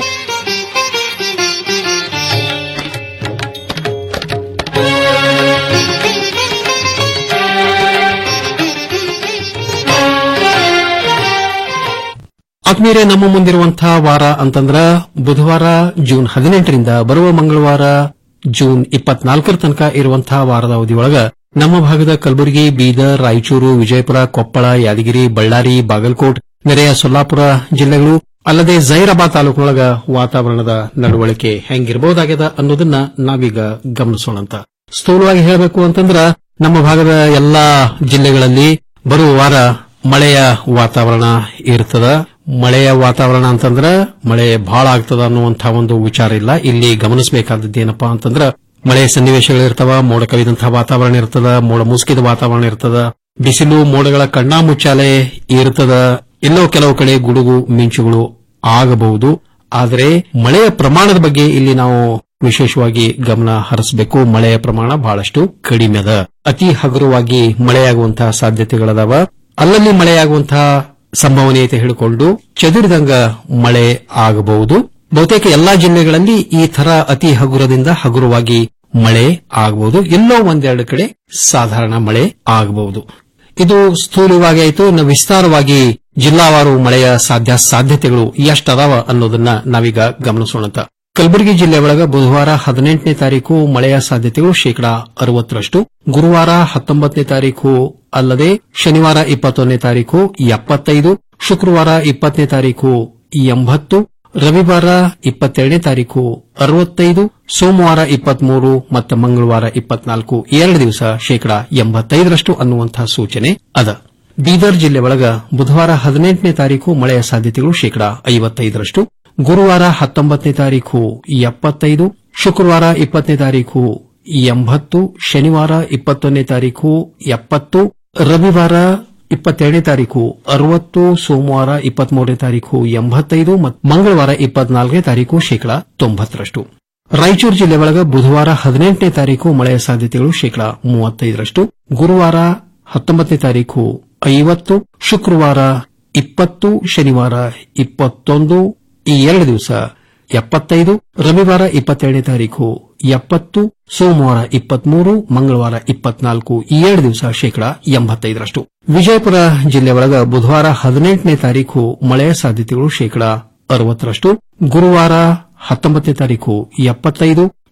ಆತ್ಮೀಯರೇ ನಮ್ಮ ಮುಂದಿರುವಂತಹ ವಾರ ಅಂತಂದ್ರ ಬುಧವಾರ ಜೂನ್ ಹದಿನೆಂಟರಿಂದ ಬರುವ ಮಂಗಳವಾರ ಜೂನ್ ಇಪ್ಪತ್ನಾಲ್ಕರ ತನಕ ಇರುವಂತಹ ವಾರದ ಅವಧಿಯೊಳಗ ನಮ್ಮ ಭಾಗದ ಕಲಬುರಗಿ ಬೀದರ್ ರಾಯಚೂರು ವಿಜಯಪುರ ಕೊಪ್ಪಳ ಯಾದಗಿರಿ ಬಳ್ಳಾರಿ ಬಾಗಲಕೋಟ್ ನೆರೆಯ ಸೊಲ್ಲಾಪುರ ಜಿಲ್ಲೆಗಳು ಅಲ್ಲದೆ ಜೈರಾಬಾದ್ ತಾಲೂಕಿನೊಳಗ ವಾತಾವರಣದ ನಡವಳಿಕೆ ಹೆಂಗಿರಬಹುದಾಗ್ಯದ ಅನ್ನೋದನ್ನ ನಾವೀಗ ಗಮನಿಸೋಣಂತ ಸ್ಥೂಲವಾಗಿ ಹೇಳಬೇಕು ಅಂತಂದ್ರ ನಮ್ಮ ಭಾಗದ ಎಲ್ಲಾ ಜಿಲ್ಲೆಗಳಲ್ಲಿ ಬರುವ ವಾರ ಮಳೆಯ ವಾತಾವರಣ ಇರ್ತದ ಮಳೆಯ ವಾತಾವರಣ ಅಂತಂದ್ರ ಮಳೆ ಬಹಳ ಆಗ್ತದ ಅನ್ನುವಂತಹ ಒಂದು ವಿಚಾರ ಇಲ್ಲ ಇಲ್ಲಿ ಗಮನಿಸಬೇಕಾದದ್ದು ಏನಪ್ಪಾ ಅಂತಂದ್ರ ಮಳೆ ಸನ್ನಿವೇಶಗಳಿರ್ತಾವ ಮೋಡ ಕವಿದಂತಹ ವಾತಾವರಣ ಇರ್ತದ ಮೋಡ ಮುಸುಕಿದ ವಾತಾವರಣ ಇರ್ತದ ಬಿಸಿಲು ಮೋಡಗಳ ಕಣ್ಣಾ ಮುಚ್ಚಾಲೆ ಇರ್ತದ ಎಲ್ಲೋ ಕೆಲವು ಕಡೆ ಗುಡುಗು ಮಿಂಚುಗಳು ಆಗಬಹುದು ಆದರೆ ಮಳೆಯ ಪ್ರಮಾಣದ ಬಗ್ಗೆ ಇಲ್ಲಿ ನಾವು ವಿಶೇಷವಾಗಿ ಗಮನ ಹರಿಸಬೇಕು ಮಳೆಯ ಪ್ರಮಾಣ ಬಹಳಷ್ಟು ಕಡಿಮೆ ಅದ ಅತಿ ಹಗುರವಾಗಿ ಮಳೆಯಾಗುವಂತಹ ಸಾಧ್ಯತೆಗಳದಾವ ಅಲ್ಲಲ್ಲಿ ಮಳೆಯಾಗುವಂತಹ ಸಂಭವನೀಯತೆ ಹೇಳಿಕೊಂಡು ಚದುರಿದಂಗ ಮಳೆ ಆಗಬಹುದು ಬಹುತೇಕ ಎಲ್ಲಾ ಜಿಲ್ಲೆಗಳಲ್ಲಿ ಈ ತರ ಅತಿ ಹಗುರದಿಂದ ಹಗುರವಾಗಿ ಮಳೆ ಆಗಬಹುದು ಎಲ್ಲೋ ಒಂದೆರಡು ಕಡೆ ಸಾಧಾರಣ ಮಳೆ ಆಗಬಹುದು ಇದು ಸ್ಥೂಲವಾಗಿ ಆಯಿತು ಇನ್ನು ವಿಸ್ತಾರವಾಗಿ ಜಿಲ್ಲಾವಾರು ಮಳೆಯ ಸಾಧ್ಯ ಸಾಧ್ಯತೆಗಳು ಎಷ್ಟದಾವ ಅನ್ನೋದನ್ನ ನಾವೀಗ ಗಮನಿಸೋಣಂತ ಕಲಬುರಗಿ ಜಿಲ್ಲೆ ಒಳಗ ಬುಧವಾರ ಹದಿನೆಂಟನೇ ತಾರೀಕು ಮಳೆಯ ಸಾಧ್ಯತೆಗಳು ಶೇಕಡಾ ಅರವತ್ತರಷ್ಟು ಗುರುವಾರ ಹತ್ತೊಂಬತ್ತನೇ ತಾರೀಕು ಅಲ್ಲದೆ ಶನಿವಾರ ಇಪ್ಪತ್ತೊಂದನೇ ತಾರೀಕು ಎಪ್ಪತ್ತೈದು ಶುಕ್ರವಾರ ಇಪ್ಪತ್ತನೇ ತಾರೀಕು ಎಂಬತ್ತು ರವಿವಾರ ಇಪ್ಪತ್ತೆರಡನೇ ತಾರೀಕು ಅರವತ್ತೈದು ಸೋಮವಾರ ಇಪ್ಪತ್ಮೂರು ಮತ್ತು ಮಂಗಳವಾರ ಇಪ್ಪತ್ನಾಲ್ಕು ಎರಡು ದಿವಸ ಶೇಕಡಾ ಎಂಬತ್ತೈದರಷ್ಟು ಅನ್ನುವಂತಹ ಸೂಚನೆ ಅದ ಬೀದರ್ ಜಿಲ್ಲೆ ಒಳಗ ಬುಧವಾರ ಹದಿನೆಂಟನೇ ತಾರೀಕು ಮಳೆಯ ಸಾಧ್ಯತೆಗಳು ಶೇಕಡಾ ಐವತ್ತೈದರಷ್ಟು ಗುರುವಾರ ಹತ್ತೊಂಬತ್ತನೇ ತಾರೀಕು ಎಪ್ಪತ್ತೈದು ಶುಕ್ರವಾರ ಇಪ್ಪತ್ತನೇ ತಾರೀಕು ಎಂಬತ್ತು ಶನಿವಾರ ಇಪ್ಪತ್ತೊಂದನೇ ತಾರೀಕು ಎಪ್ಪತ್ತು ರವಿವಾರ ಇಪ್ಪತ್ತೆರಡನೇ ತಾರೀಕು ಅರವತ್ತು ಸೋಮವಾರ ಇಪ್ಪತ್ಮೂರನೇ ತಾರೀಕು ಎಂಬತ್ತೈದು ಮತ್ತು ಮಂಗಳವಾರ ಇಪ್ಪತ್ನಾಲ್ಕನೇ ತಾರೀಕು ಶೇಕಡಾ ತೊಂಬತ್ತರಷ್ಟು ರಾಯಚೂರು ಜಿಲ್ಲೆ ಒಳಗ ಬುಧವಾರ ಹದಿನೆಂಟನೇ ತಾರೀಕು ಮಳೆಯ ಸಾಧ್ಯತೆಗಳು ಶೇಕಡಾ ಮೂವತ್ತೈದರಷ್ಟು ಗುರುವಾರ ಹತ್ತೊಂಬತ್ತನೇ ತಾರೀಕು ಐವತ್ತು ಶುಕ್ರವಾರ ಇಪ್ಪತ್ತು ಶನಿವಾರ ಇಪ್ಪತ್ತೊಂದು ಈ ಎರಡು ದಿವಸ ಎಪ್ಪತ್ತೈದು ರವಿವಾರ ಇಪ್ಪತ್ತೆರಡನೇ ತಾರೀಕು ಎಪ್ಪತ್ತು ಸೋಮವಾರ ಇಪ್ಪತ್ಮೂರು ಮಂಗಳವಾರ ಇಪ್ಪತ್ನಾಲ್ಕು ಈ ಎರಡು ದಿವಸ ಶೇಕಡಾ ಎಂಬತ್ತೈದರಷ್ಟು ವಿಜಯಪುರ ಜಿಲ್ಲೆ ಒಳಗ ಬುಧವಾರ ಹದಿನೆಂಟನೇ ತಾರೀಕು ಮಳೆಯ ಸಾಧ್ಯತೆಗಳು ಶೇಕಡಾ ಅರವತ್ತರಷ್ಟು ಗುರುವಾರ ಹತ್ತೊಂಬತ್ತನೇ ತಾರೀಕು ಎಪ್ಪತ್ತೈದು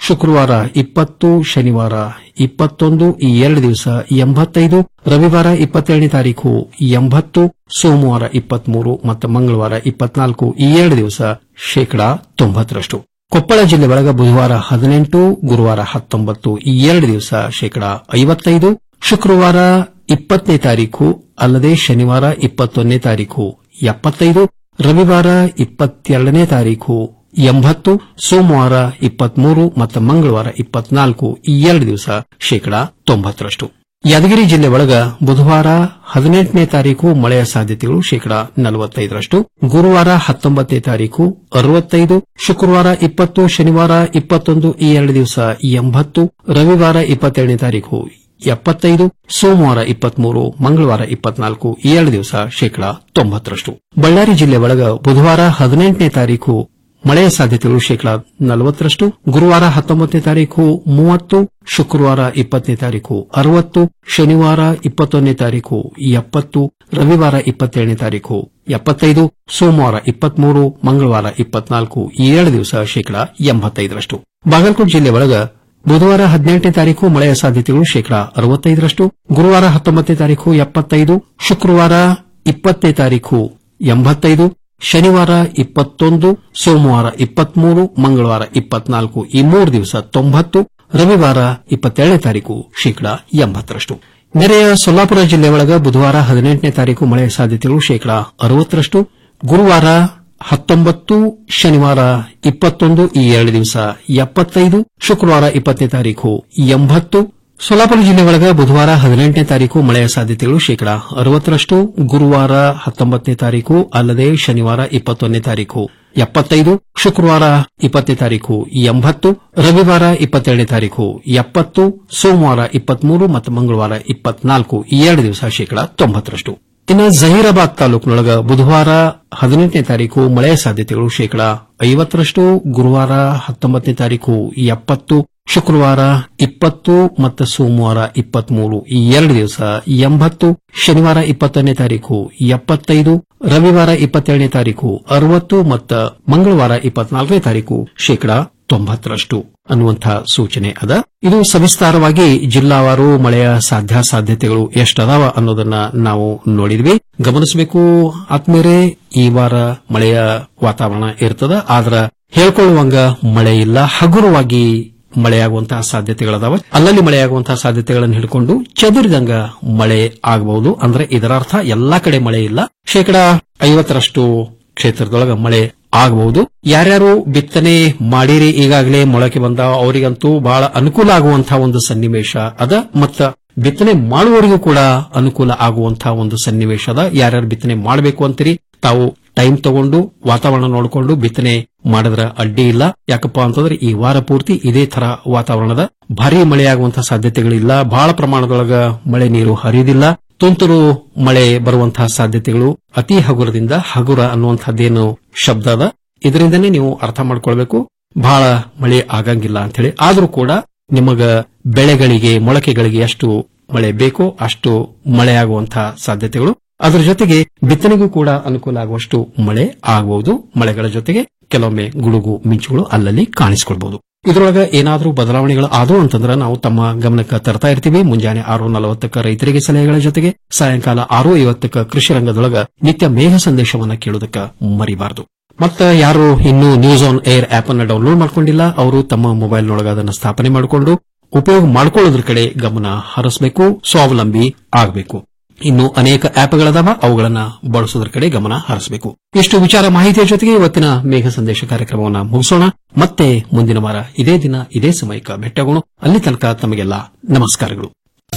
ಶುಕ್ರವಾರ ಇಪ್ಪತ್ತು ಶನಿವಾರ ಇಪ್ಪತ್ತೊಂದು ಈ ಎರಡು ದಿವಸ ಎಂಬತ್ತೈದು ರವಿವಾರ ಇಪ್ಪತ್ತೇಳನೇ ತಾರೀಕು ಎಂಬತ್ತು ಸೋಮವಾರ ಇಪ್ಪತ್ಮೂರು ಮತ್ತು ಮಂಗಳವಾರ ಇಪ್ಪತ್ನಾಲ್ಕು ಈ ಎರಡು ದಿವಸ ಶೇಕಡಾ ತೊಂಬತ್ತರಷ್ಟು ಕೊಪ್ಪಳ ಜಿಲ್ಲೆ ಒಳಗ ಬುಧವಾರ ಹದಿನೆಂಟು ಗುರುವಾರ ಹತ್ತೊಂಬತ್ತು ಈ ಎರಡು ದಿವಸ ಶೇಕಡಾ ಐವತ್ತೈದು ಶುಕ್ರವಾರ ಇಪ್ಪತ್ತನೇ ತಾರೀಕು ಅಲ್ಲದೆ ಶನಿವಾರ ಇಪ್ಪತ್ತೊಂದನೇ ತಾರೀಕು ಎಪ್ಪತ್ತೈದು ರವಿವಾರ ಇಪ್ಪತ್ತೆರಡನೇ ತಾರೀಕು ಎಂಬತ್ತು ಸೋಮವಾರ ಇಪ್ಪತ್ಮೂರು ಮತ್ತು ಮಂಗಳವಾರ ಇಪ್ಪತ್ನಾಲ್ಕು ಈ ಎರಡು ದಿವಸ ಶೇಕಡಾ ತೊಂಬತ್ತರಷ್ಟು ಯಾದಗಿರಿ ಜಿಲ್ಲೆ ಒಳಗ ಬುಧವಾರ ಹದಿನೆಂಟನೇ ತಾರೀಕು ಮಳೆಯ ಸಾಧ್ಯತೆಗಳು ಶೇಕಡಾ ನಲವತ್ತೈದರಷ್ಟು ಗುರುವಾರ ಹತ್ತೊಂಬತ್ತನೇ ತಾರೀಕು ಅರವತ್ತೈದು ಶುಕ್ರವಾರ ಇಪ್ಪತ್ತು ಶನಿವಾರ ಇಪ್ಪತ್ತೊಂದು ಈ ಎರಡು ದಿವಸ ಎಂಬತ್ತು ರವಿವಾರ ಇಪ್ಪತ್ತೆರಡನೇ ತಾರೀಕು ಎಪ್ಪತ್ತೈದು ಸೋಮವಾರ ಇಪ್ಪತ್ಮೂರು ಮಂಗಳವಾರ ಇಪ್ಪತ್ನಾಲ್ಕು ಈ ಎರಡು ದಿವಸ ಶೇಕಡಾ ತೊಂಬತ್ತರಷ್ಟು ಬಳ್ಳಾರಿ ಜಿಲ್ಲೆ ಒಳಗ ಬುಧವಾರ ಹದಿನೆಂಟನೇ ತಾರೀಕು ಮಳೆಯ ಸಾಧ್ಯತೆಗಳು ಶೇಕಡಾ ನಲವತ್ತರಷ್ಟು ಗುರುವಾರ ಹತ್ತೊಂಬತ್ತನೇ ತಾರೀಕು ಮೂವತ್ತು ಶುಕ್ರವಾರ ಇಪ್ಪತ್ತನೇ ತಾರೀಕು ಅರವತ್ತು ಶನಿವಾರ ಇಪ್ಪತ್ತೊಂದನೇ ತಾರೀಕು ಎಪ್ಪತ್ತು ರವಿವಾರ ಇಪ್ಪತ್ತೇಳನೇ ತಾರೀಕು ಎಪ್ಪತ್ತೈದು ಸೋಮವಾರ ಇಪ್ಪತ್ಮೂರು ಮಂಗಳವಾರ ಇಪ್ಪತ್ನಾಲ್ಕು ಈ ಎರಡು ದಿವಸ ಶೇಕಡಾ ಎಂಬತ್ತೈದರಷ್ಟು ಬಾಗಲಕೋಟೆ ಜಿಲ್ಲೆ ಒಳಗ ಬುಧವಾರ ಹದಿನೆಂಟನೇ ತಾರೀಕು ಮಳೆಯ ಸಾಧ್ಯತೆಗಳು ಶೇಕಡಾ ಅರವತ್ತೈದರಷ್ಟು ಗುರುವಾರ ಹತ್ತೊಂಬತ್ತನೇ ತಾರೀಕು ಎಪ್ಪತ್ತೈದು ಶುಕ್ರವಾರ ಇಪ್ಪತ್ತನೇ ತಾರೀಕು ಎಂಬತ್ತೈದು ಶನಿವಾರ ಇಪ್ಪತ್ತೊಂದು ಸೋಮವಾರ ಇಪ್ಪತ್ಮೂರು ಮಂಗಳವಾರ ಇಪ್ಪತ್ನಾಲ್ಕು ಈ ಮೂರು ದಿವಸ ತೊಂಬತ್ತು ರವಿವಾರ ಇಪ್ಪತ್ತೇಳನೇ ತಾರೀಕು ಶೇಕಡಾ ಎಂಬತ್ತರಷ್ಟು ನೆರೆಯ ಸೊಲ್ಲಾಪುರ ಜಿಲ್ಲೆ ಒಳಗ ಬುಧವಾರ ಹದಿನೆಂಟನೇ ತಾರೀಕು ಮಳೆಯ ಸಾಧ್ಯತೆಗಳು ಶೇಕಡಾ ಅರವತ್ತರಷ್ಟು ಗುರುವಾರ ಹತ್ತೊಂಬತ್ತು ಶನಿವಾರ ಇಪ್ಪತ್ತೊಂದು ಈ ಎರಡು ದಿವಸ ಎಪ್ಪತ್ತೈದು ಶುಕ್ರವಾರ ಇಪ್ಪತ್ತನೇ ತಾರೀಕು ಎಂಬತ್ತು ಸೊಲ್ಲಾಪುರ ಜಿಲ್ಲೆ ಒಳಗ ಬುಧವಾರ ಹದಿನೆಂಟನೇ ತಾರೀಕು ಮಳೆಯ ಸಾಧ್ಯತೆಗಳು ಶೇಕಡಾ ಅರವತ್ತರಷ್ಟು ಗುರುವಾರ ಹತ್ತೊಂಬತ್ತನೇ ತಾರೀಕು ಅಲ್ಲದೆ ಶನಿವಾರ ಇಪ್ಪತ್ತೊಂದನೇ ತಾರೀಕು ಎಪ್ಪತ್ತೈದು ಶುಕ್ರವಾರ ಇಪ್ಪತ್ತನೇ ತಾರೀಕು ಎಂಬತ್ತು ರವಿವಾರ ಇಪ್ಪತ್ತೆರಡನೇ ತಾರೀಕು ಎಪ್ಪತ್ತು ಸೋಮವಾರ ಇಪ್ಪತ್ಮೂರು ಮತ್ತು ಮಂಗಳವಾರ ಇಪ್ಪತ್ನಾಲ್ಕು ಈ ಎರಡು ದಿವಸ ಶೇಕಡಾ ತೊಂಬತ್ತರಷ್ಟು ಇನ್ನು ಜಹೀರಾಬಾದ್ ತಾಲೂಕಿನೊಳಗ ಬುಧವಾರ ಹದಿನೆಂಟನೇ ತಾರೀಕು ಮಳೆಯ ಸಾಧ್ಯತೆಗಳು ಶೇಕಡಾ ಐವತ್ತರಷ್ಟು ಗುರುವಾರ ಹತ್ತೊಂಬತ್ತನೇ ತಾರೀಕು ಎಪ್ಪತ್ತು ಶುಕ್ರವಾರ ಇಪ್ಪತ್ತು ಮತ್ತು ಸೋಮವಾರ ಇಪ್ಪತ್ಮೂರು ಈ ಎರಡು ದಿವಸ ಎಂಬತ್ತು ಶನಿವಾರ ಇಪ್ಪತ್ತೊಂದನೇ ತಾರೀಕು ಎಪ್ಪತ್ತೈದು ರವಿವಾರ ಇಪ್ಪತ್ತೆರಡನೇ ತಾರೀಕು ಅರವತ್ತು ಮತ್ತು ಮಂಗಳವಾರ ಇಪ್ಪತ್ನಾಲ್ಕನೇ ತಾರೀಕು ಶೇಕಡಾ ತೊಂಬತ್ತರಷ್ಟು ಅನ್ನುವಂಥ ಸೂಚನೆ ಅದ ಇದು ಸವಿಸ್ತಾರವಾಗಿ ಜಿಲ್ಲಾವಾರು ಮಳೆಯ ಸಾಧ್ಯಾಸಾಧ್ಯತೆಗಳು ಎಷ್ಟದಾವ ಅನ್ನೋದನ್ನ ನಾವು ನೋಡಿದ್ವಿ ಗಮನಿಸಬೇಕು ಆತ್ಮೀಯರೇ ಈ ವಾರ ಮಳೆಯ ವಾತಾವರಣ ಇರ್ತದ ಆದ್ರ ಹೇಳ್ಕೊಳ್ಳುವಂಗ ಮಳೆ ಇಲ್ಲ ಹಗುರವಾಗಿ ಮಳೆಯಾಗುವಂತಹ ಸಾಧ್ಯತೆಗಳದಾವ ಅಲ್ಲಲ್ಲಿ ಮಳೆಯಾಗುವಂತಹ ಸಾಧ್ಯತೆಗಳನ್ನು ಹಿಡ್ಕೊಂಡು ಚದುರಿದಂಗ ಮಳೆ ಆಗಬಹುದು ಅಂದ್ರೆ ಇದರ ಅರ್ಥ ಎಲ್ಲಾ ಕಡೆ ಮಳೆ ಇಲ್ಲ ಶೇಕಡಾ ಐವತ್ತರಷ್ಟು ಕ್ಷೇತ್ರದೊಳಗ ಮಳೆ ಆಗಬಹುದು ಯಾರ್ಯಾರು ಬಿತ್ತನೆ ಮಾಡಿರಿ ಈಗಾಗಲೇ ಮೊಳಕೆ ಬಂದ ಅವರಿಗಂತೂ ಬಹಳ ಅನುಕೂಲ ಆಗುವಂತಹ ಒಂದು ಸನ್ನಿವೇಶ ಅದ ಮತ್ತ ಬಿತ್ತನೆ ಮಾಡುವವರಿಗೂ ಕೂಡ ಅನುಕೂಲ ಆಗುವಂತಹ ಒಂದು ಸನ್ನಿವೇಶ ಅದ ಯಾರ್ಯಾರು ಬಿತ್ತನೆ ಮಾಡಬೇಕು ಅಂತೀರಿ ತಾವು ಟೈಮ್ ತಗೊಂಡು ವಾತಾವರಣ ನೋಡಿಕೊಂಡು ಬಿತ್ತನೆ ಮಾಡಿದ್ರ ಅಡ್ಡಿ ಇಲ್ಲ ಯಾಕಪ್ಪ ಅಂತಂದ್ರೆ ಈ ವಾರ ಪೂರ್ತಿ ಇದೇ ತರ ವಾತಾವರಣದ ಭಾರಿ ಮಳೆಯಾಗುವಂತಹ ಸಾಧ್ಯತೆಗಳಿಲ್ಲ ಬಹಳ ಪ್ರಮಾಣದೊಳಗ ಮಳೆ ನೀರು ಹರಿಯುವುದಿಲ್ಲ ತುಂತುರು ಮಳೆ ಬರುವಂತಹ ಸಾಧ್ಯತೆಗಳು ಅತಿ ಹಗುರದಿಂದ ಹಗುರ ಅನ್ನುವಂಥದ್ದೇನು ಶಬ್ದ ಅದ ಇದರಿಂದನೇ ನೀವು ಅರ್ಥ ಮಾಡ್ಕೊಳ್ಬೇಕು ಬಹಳ ಮಳೆ ಆಗಂಗಿಲ್ಲ ಅಂತ ಹೇಳಿ ಆದ್ರೂ ಕೂಡ ನಿಮಗ ಬೆಳೆಗಳಿಗೆ ಮೊಳಕೆಗಳಿಗೆ ಎಷ್ಟು ಮಳೆ ಬೇಕೋ ಅಷ್ಟು ಮಳೆ ಆಗುವಂತಹ ಸಾಧ್ಯತೆಗಳು ಅದರ ಜೊತೆಗೆ ಬಿತ್ತನೆಗೂ ಕೂಡ ಅನುಕೂಲ ಆಗುವಷ್ಟು ಮಳೆ ಆಗಬಹುದು ಮಳೆಗಳ ಜೊತೆಗೆ ಕೆಲವೊಮ್ಮೆ ಗುಡುಗು ಮಿಂಚುಗಳು ಅಲ್ಲಲ್ಲಿ ಕಾಣಿಸಿಕೊಳ್ಬಹುದು ಇದರೊಳಗ ಏನಾದರೂ ಬದಲಾವಣೆಗಳು ಆದವು ಅಂತಂದ್ರೆ ನಾವು ತಮ್ಮ ಗಮನಕ್ಕೆ ತರ್ತಾ ಇರ್ತೀವಿ ಮುಂಜಾನೆ ಆರು ನಲವತ್ತಕ್ಕ ರೈತರಿಗೆ ಸಲಹೆಗಳ ಜೊತೆಗೆ ಸಾಯಂಕಾಲ ಆರು ಐವತ್ತಕ್ಕ ಕೃಷಿ ರಂಗದೊಳಗ ನಿತ್ಯ ಮೇಘ ಸಂದೇಶವನ್ನ ಕೇಳೋದಕ್ಕ ಮರಿಬಾರದು ಮತ್ತ ಯಾರು ಇನ್ನೂ ನ್ಯೂಸ್ ಆನ್ ಏರ್ ಆಪ್ ಅನ್ನ ಡೌನ್ಲೋಡ್ ಮಾಡ್ಕೊಂಡಿಲ್ಲ ಅವರು ತಮ್ಮ ಮೊಬೈಲ್ನೊಳಗ ಅದನ್ನು ಸ್ಥಾಪನೆ ಮಾಡಿಕೊಂಡು ಉಪಯೋಗ ಮಾಡ್ಕೊಳ್ಳೋದ್ರ ಕಡೆ ಗಮನ ಹರಿಸಬೇಕು ಸ್ವಾವಲಂಬಿ ಆಗಬೇಕು ಇನ್ನು ಅನೇಕ ಆಪ್ಗಳದಾವ ಅವುಗಳನ್ನ ಬಳಸೋದ್ರ ಕಡೆ ಗಮನ ಹರಿಸಬೇಕು ಇಷ್ಟು ವಿಚಾರ ಮಾಹಿತಿಯ ಜೊತೆಗೆ ಇವತ್ತಿನ ಮೇಘ ಸಂದೇಶ ಕಾರ್ಯಕ್ರಮವನ್ನು ಮುಗಿಸೋಣ ಮತ್ತೆ ಮುಂದಿನ ವಾರ ಇದೇ ದಿನ ಇದೇ ಸಮಯಕ್ಕೆ ಭೇಟಿಯಾಗೋಣ ಅಲ್ಲಿ ತನಕ ತಮಗೆಲ್ಲ ನಮಸ್ಕಾರಗಳು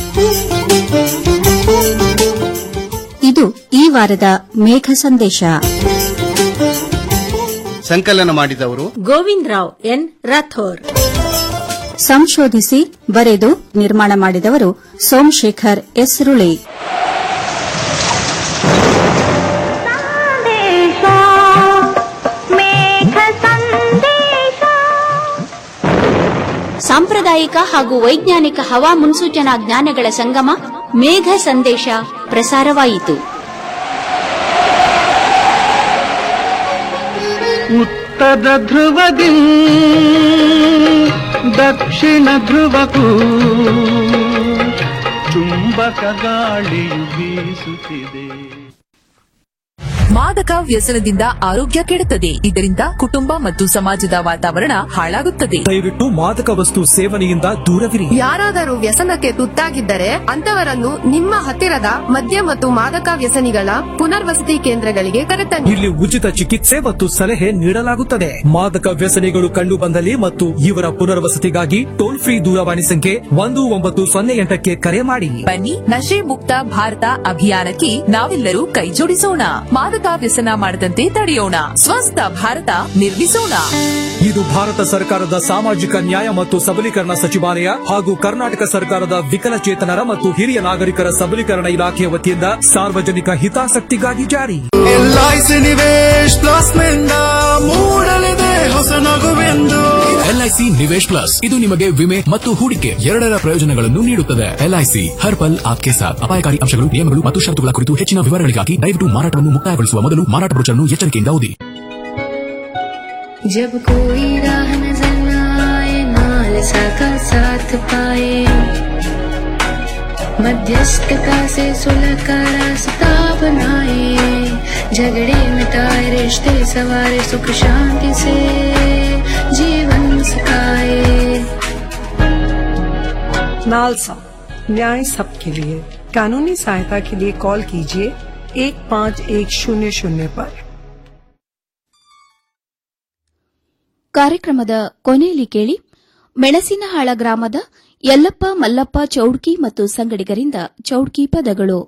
ಇದು ಈ ವಾರದ ಮೇಘ ಸಂದೇಶ ಸಂಕಲನ ಮಾಡಿದವರು ಗೋವಿಂದ್ ರಾವ್ ಎನ್ ರಾಥೋರ್ ಸಂಶೋಧಿಸಿ ಬರೆದು ನಿರ್ಮಾಣ ಮಾಡಿದವರು ಸೋಮಶೇಖರ್ ಎಸ್ರುಳಿ ಸಾಂಪ್ರದಾಯಿಕ ಹಾಗೂ ವೈಜ್ಞಾನಿಕ ಹವಾ ಮುನ್ಸೂಚನಾ ಜ್ಞಾನಗಳ ಸಂಗಮ ಮೇಘ ಸಂದೇಶ ಪ್ರಸಾರವಾಯಿತು ಉತ್ತರ ಧ್ರುವದಿ ದಕ್ಷಿಣ ಧ್ರುವಕ್ಕೂ ಚುಂಬಕ ಗಾಳಿಯು ಬೀಸುತ್ತಿದೆ ಮಾದಕ ವ್ಯಸನದಿಂದ ಆರೋಗ್ಯ ಕೆಡುತ್ತದೆ ಇದರಿಂದ ಕುಟುಂಬ ಮತ್ತು ಸಮಾಜದ ವಾತಾವರಣ ಹಾಳಾಗುತ್ತದೆ ದಯವಿಟ್ಟು ಮಾದಕ ವಸ್ತು ಸೇವನೆಯಿಂದ ದೂರವಿರಿ ಯಾರಾದರೂ ವ್ಯಸನಕ್ಕೆ ತುತ್ತಾಗಿದ್ದರೆ ಅಂತವರನ್ನು ನಿಮ್ಮ ಹತ್ತಿರದ ಮದ್ಯ ಮತ್ತು ಮಾದಕ ವ್ಯಸನಿಗಳ ಪುನರ್ವಸತಿ ಕೇಂದ್ರಗಳಿಗೆ ಕರೆತನ್ನಿ ಇಲ್ಲಿ ಉಚಿತ ಚಿಕಿತ್ಸೆ ಮತ್ತು ಸಲಹೆ ನೀಡಲಾಗುತ್ತದೆ ಮಾದಕ ವ್ಯಸನಿಗಳು ಕಂಡು ಬಂದಲ್ಲಿ ಮತ್ತು ಇವರ ಪುನರ್ವಸತಿಗಾಗಿ ಟೋಲ್ ಫ್ರೀ ದೂರವಾಣಿ ಸಂಖ್ಯೆ ಒಂದು ಒಂಬತ್ತು ಸೊನ್ನೆ ಎಂಟಕ್ಕೆ ಕರೆ ಮಾಡಿ ಬನ್ನಿ ನಶೆ ಮುಕ್ತ ಭಾರತ ಅಭಿಯಾನಕ್ಕೆ ನಾವೆಲ್ಲರೂ ಕೈಜೋಡಿಸೋಣ ಮಾದಕ ವ್ಯಸನ ಮಾಡದಂತೆ ತಡೆಯೋಣ ಸ್ವಸ್ಥ ಭಾರತ ನಿರ್ಮಿಸೋಣ ಇದು ಭಾರತ ಸರ್ಕಾರದ ಸಾಮಾಜಿಕ ನ್ಯಾಯ ಮತ್ತು ಸಬಲೀಕರಣ ಸಚಿವಾಲಯ ಹಾಗೂ ಕರ್ನಾಟಕ ಸರ್ಕಾರದ ವಿಕಲಚೇತನರ ಮತ್ತು ಹಿರಿಯ ನಾಗರಿಕರ ಸಬಲೀಕರಣ ಇಲಾಖೆಯ ವತಿಯಿಂದ ಸಾರ್ವಜನಿಕ ಹಿತಾಸಕ್ತಿಗಾಗಿ ಜಾರಿ ಎಲ್ಐಸಿ ನಿವೇಶ್ ಪ್ಲಸ್ ನಿಂದ ಮೂಡಲಿದೆ ಹೊಸ ನಗುವೆಂದು ಎಲ್ಐಸಿ ನಿವೇಶ್ ಪ್ಲಸ್ ಇದು ನಿಮಗೆ ವಿಮೆ ಮತ್ತು ಹೂಡಿಕೆ ಎರಡರ ಪ್ರಯೋಜನಗಳನ್ನು ನೀಡುತ್ತದೆ ಎಲ್ಐಸಿ ಹರ್ ಪಲ್ ಆಪ್ಕೆ ಸಾಥ್ ಅಪಾಯಕಾರಿ ಅಂಶಗಳು ನಿಯಮಗಳು ಮತ್ತು ಷರತ್ತುಗಳ ಕುರಿತು ಹೆಚ್ಚಿನ ವಿವರಗಳಿಗಾಗಿ ದಯವಿಟ್ಟು ಮಾರಾಟವನ್ನು ಮುಕ್ತಾಯಗೊಳಿಸುವ ಮೊದಲು ಮಾರಾಟ ಬ್ರೋಚರ್ನ್ನು ಎಚ್ಚರಿಕೆಯಿಂದ ಓದಿ जब कोई राह नजर न आए नालसा का साथ पाए मध्यस्थता से सुलह का रास्ता बनाए झगड़े मिटाए रिश्ते सवारे सुख शांति से जीवन सुखाए नालसा न्याय सबके लिए कानूनी सहायता के लिए कॉल कीजिए एक पाँच एक शून्य शून्य पर ಕಾರ್ಯಕ್ರಮದ ಕೊನೆಯಲ್ಲಿ ಕೇಳಿ ಮೆಣಸಿನಹಾಳ ಗ್ರಾಮದ ಯಲ್ಲಪ್ಪ ಮಲ್ಲಪ್ಪ ಚೌಡ್ಕಿ ಮತ್ತು ಸಂಗಡಿಗರಿಂದ ಚೌಡ್ಕಿ ಪದಗಳು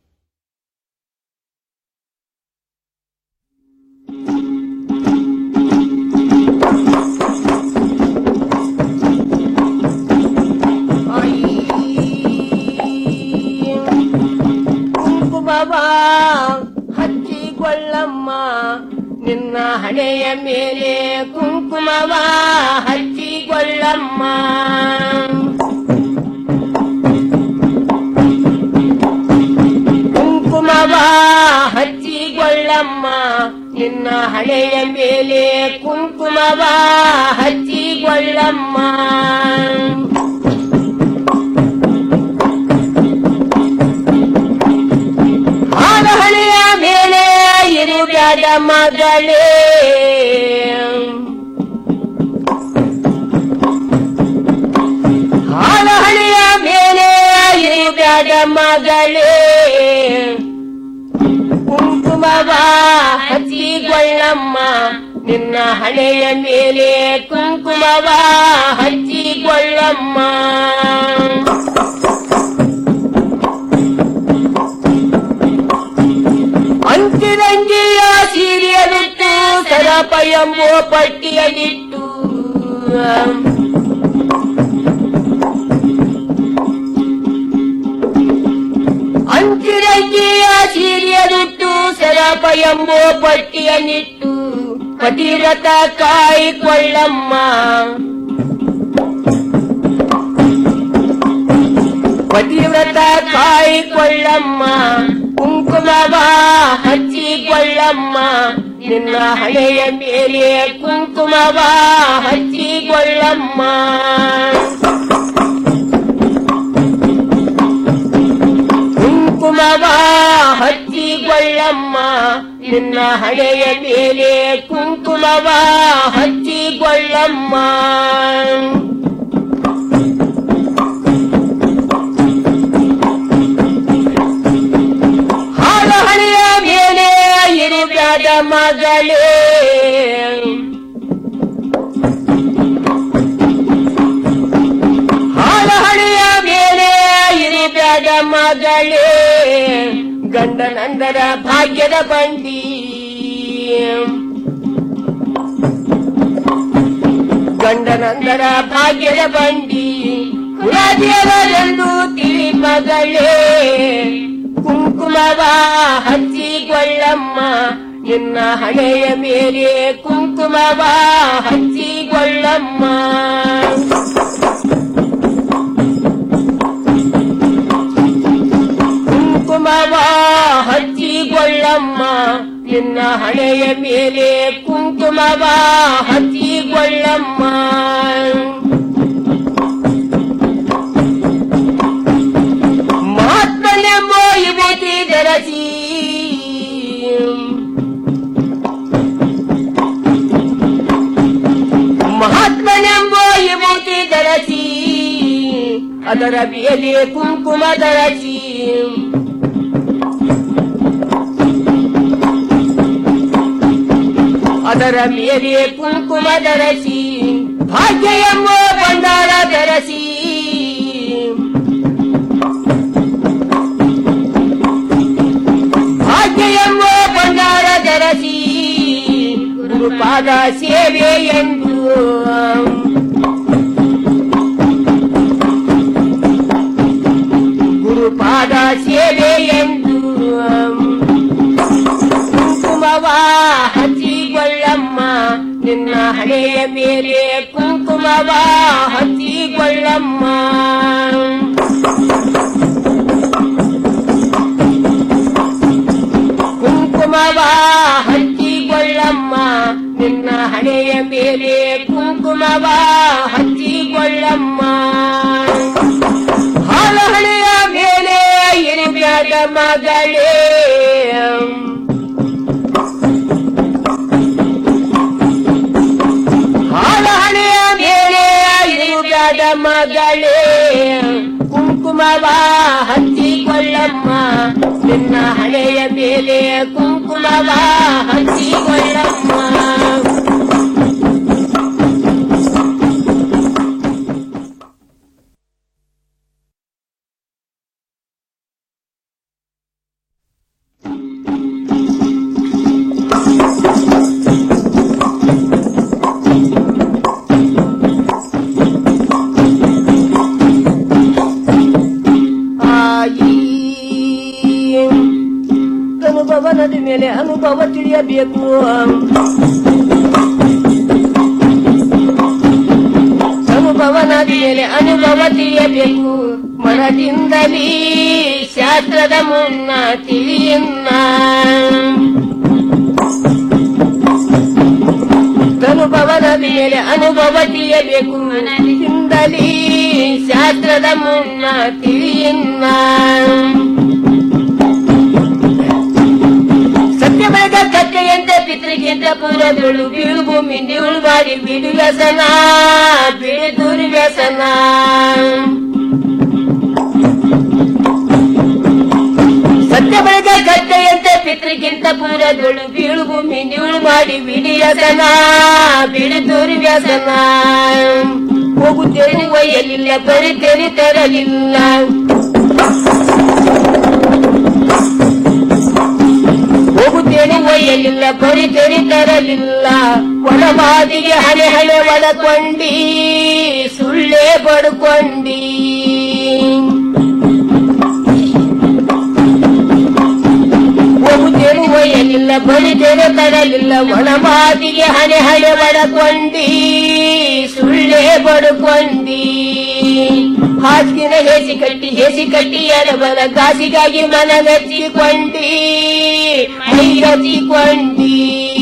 ಕುಂಕುಮವ ಹಚ್ಚಿಕೊಳ್ಳಮ್ಮ ನಿನ್ನ ಹಣೆಯ ಮೇಲೆ ಕುಂಕುಮವ ಹಚ್ಚಿಕೊಳ್ಳಮ್ಮ ಕುಂಕುಮವ ಹಚ್ಚಿಕೊಳ್ಳಮ್ಮ ನಿನ್ನ ಹಣೆಯ ಮೇಲೆ ಕುಂಕುಮವ ಹಚ್ಚಿಕೊಳ್ಳಮ್ಮ ಹಾಲಹಳಿಯ ಮೇಲೆ ಇರುಗದ ಮಗಳೇ ಹಾಲಹಳಿಯ ಮೇಲೆ ಇರುಗದ ಮಗಳೇ ಕುಂಕುಮವ ಹಚ್ಚಿಕೊಳ್ಳಮ್ಮ ನಿನ್ನ ಹಣೆಯ ಮೇಲೆ ಕುಂಕುಮವ ಹಚ್ಚಿಕೊಳ್ಳಮ್ಮ ಅಂತಿರಂಗಿಯ ಸೀರೆಯಲಿಟ್ಟು ಸರಪ ಎಂಬೋ ಪಟ್ಟಿಯಲ್ಲಿಟ್ಟು ಅಂತಿರಂಗಿಯ ಸೀರೆಯಲಿಟ್ಟು ಸರಪ ಎಂಬೋ ಪಟ್ಟಿಯನ್ನಿಟ್ಟು ಪತಿವ್ರತ ಕಾಯಿಕೊಳ್ಳಮ್ಮ ಪತಿವ್ರತ ಕಾಯಿಕೊಳ್ಳಮ್ಮ ಕುಂಕುಮವ ಹಚ್ಚಿಕೊಳ್ಳಮ್ಮ ನಿನ್ನ ಹಣೆಯ ಮೇಲೆ ಕುಂಕುಮವ ಹಚ್ಚಿಕೊಳ್ಳಮ್ಮ ಕುಂಕುಮವ ಹಚ್ಚಿಕೊಳ್ಳಮ್ಮ ನಿನ್ನ ಹಣೆಯ ಮೇಲೆ ಕುಂಕುಮವ ಹಚ್ಚಿಕೊಳ್ಳಮ್ಮ ಹಾಲಹಳಿಯ ಮೇಲೆ ಇರುಗದ ಮಗಳೇ ಹಾಲಹಳಿಯ ಮೇಲೆ ಇರುಗದ ಮಗಳೇ ಗಂಡನಂದರ ಭಾಗ್ಯದ ಬಂಡಿ ಗಂಡನಂದರ ಭಾಗ್ಯದ ಬಂಡಿ ಕುಲದೇವರೆಂದು ತಿಳಿ ಮಗಳೇ ಕುಂಕುಮವ ಹಚ್ಚಿಕೊಳ್ಳಮ್ಮ ನಿನ್ನ ಹಣೆಯ ಮೇಲೆ ಕುಂಕುಮವ ಹಚ್ಚಿಕೊಳ್ಳಮ್ಮ ಕುಂಕುಮವ ಹಚ್ಚಿಕೊಳ್ಳಮ್ಮ ನಿನ್ನ ಹಣೆಯ ಮೇಲೆ ಕುಂಕುಮವ ಹಚ್ಚಿಕೊಳ್ಳಮ್ಮ ಅದರ ಮೇಲೆ ಕುಂಕುಮದ ರಚಿ ಅದರ ಮೇಲೆ ಕುಂಕುಮದ ರಚಿ ಭಾಗ್ಯ ಎಂಬ ಬಂಡಾರ ಬೆರಸಿ ಭಾಗ್ಯ ಎಂಬ ಬಂಡಾರ ಬೆರಸಿ ಗುರುಪಾದ ಸೇವೆ ಎಂದು ಗುರುಪಾದ ಸೇವೆ ಎಂದು ಕುಂಕುಮವ ಹಚ್ಚಿಕೊಳ್ಳಮ್ಮ ನಿನ್ನ ಹಣೆಯ ಮೇಲೆ ಕುಂಕುಮವ ಹಚ್ಚಿಕೊಳ್ಳಮ್ಮ ಕುಂಕುಮವ ಹಚ್ಚಿಕೊಳ್ಳಮ್ಮ ನಿನ್ನ ಹಣೆಯ ಮೇಲೆ ಕುಂಕುಮವ ಹಚ್ಚಿಕೊಳ್ಳಮ್ಮ ಹಾಲ ಹಣೆಯ ಮೇಲೆ ಇರುಬ್ಯಾದ ಮಗಳೇ ಹಾಲ ಹಣೆಯ ಮೇಲೆ ಇರುಬ್ಯಾದ ಮಗಳೇ ಕುಂಕುಮವ ಹಚ್ಚಿಕೊಳ್ಳಮ್ಮ ನಿನ್ನ ಹಣೆಯ ಮೇಲೆ ಕುಂಕುಮವ ಹಚ್ಚಿಕೊಳ್ಳಮ್ಮ ಆಯಿ ಅನುಭವನದ ಮೇಲೆ ಅನುಭವ ತಿಳಿಯಬೇಕು ಅನುಭವನದ ಮೇಲೆ ಅನುಭವ ತಿಳಿಯಬೇಕು ಮನದಿಂದಲೇ ಶಾಸ್ತ್ರದ ಮುನ್ನ ತಿಳಿಯನ್ನ ಅನುಭವದ ಮೇಲೆ ಅನುಭವ ತಿಳಿಯಬೇಕು ಮನದಿಂದಲೇ ಶಾಸ್ತ್ರದ ಮುನ್ನ ತಿಳಿಯನ್ನ ಸತ್ಯ ಬೆಳಗ ಕತ್ತೆಯಂತೆ ಪಿತೃಗಿಂತ ಪೂರದಳು ಬೀಳು ಭೂಮಿ ನಿವಳು ಮಾಡಿ ಬಿಡು ವ್ಯಸನ ಬಿಡು ದುರ್ವ್ಯಸನ ಸತ್ಯ ಬೆಳಗ ಕತ್ತೆಯಂತೆ ಪಿತೃಗಿಂತ ಪೂರದಳು ಬೀಳು ಭೂಮಿ ನಿವಳು ಮಾಡಿ ಬಿಡಿ ವ್ಯಸನ ಬಿಡು ದುರ್ವ್ಯಸನ ಹೋಗುತ್ತೇನೆ ಒಯ್ಯಲಿಲ್ಲ ಬರಿತೇನೆ ತರಲಿಲ್ಲ ಹೋಗುತ್ತೇನೆ ಒಯ್ಯಲಿಲ್ಲ ಬರಿತೇನೆ ತರಲಿಲ್ಲ ಒಳಬಾದಿಗೆ ಹಣೆ ಹಣೆ ಒಳಕೊಂಡಿ ಸುಳ್ಳೇ ಬಡ್ಕೊಂಡಿ ಹೋಗುತ್ತೇನೆ ಒಯ್ಯಲಿಲ್ಲ ಬರಿತೇನೆ ತರಲಿಲ್ಲ ಒಳಬಾದಿಗೆ ಹಣೆ ಹಣೆ ಒಳಕೊಂಡಿ ಸುಳ್ಳೇ ಬಡ್ಕೊಂಡಿ ಹಾಸಿನ ಹೇಸಿ ಕಟ್ಟಿ ಹೇಸಿ ಕಟ್ಟಿ ಅರಬಲ ಕಾಸಿಗಾಗಿ ಮನಗಚ್ಚಿಕೊಂಡಿ ಮೈಗಚ್ಚಿಕೊಂಡಿ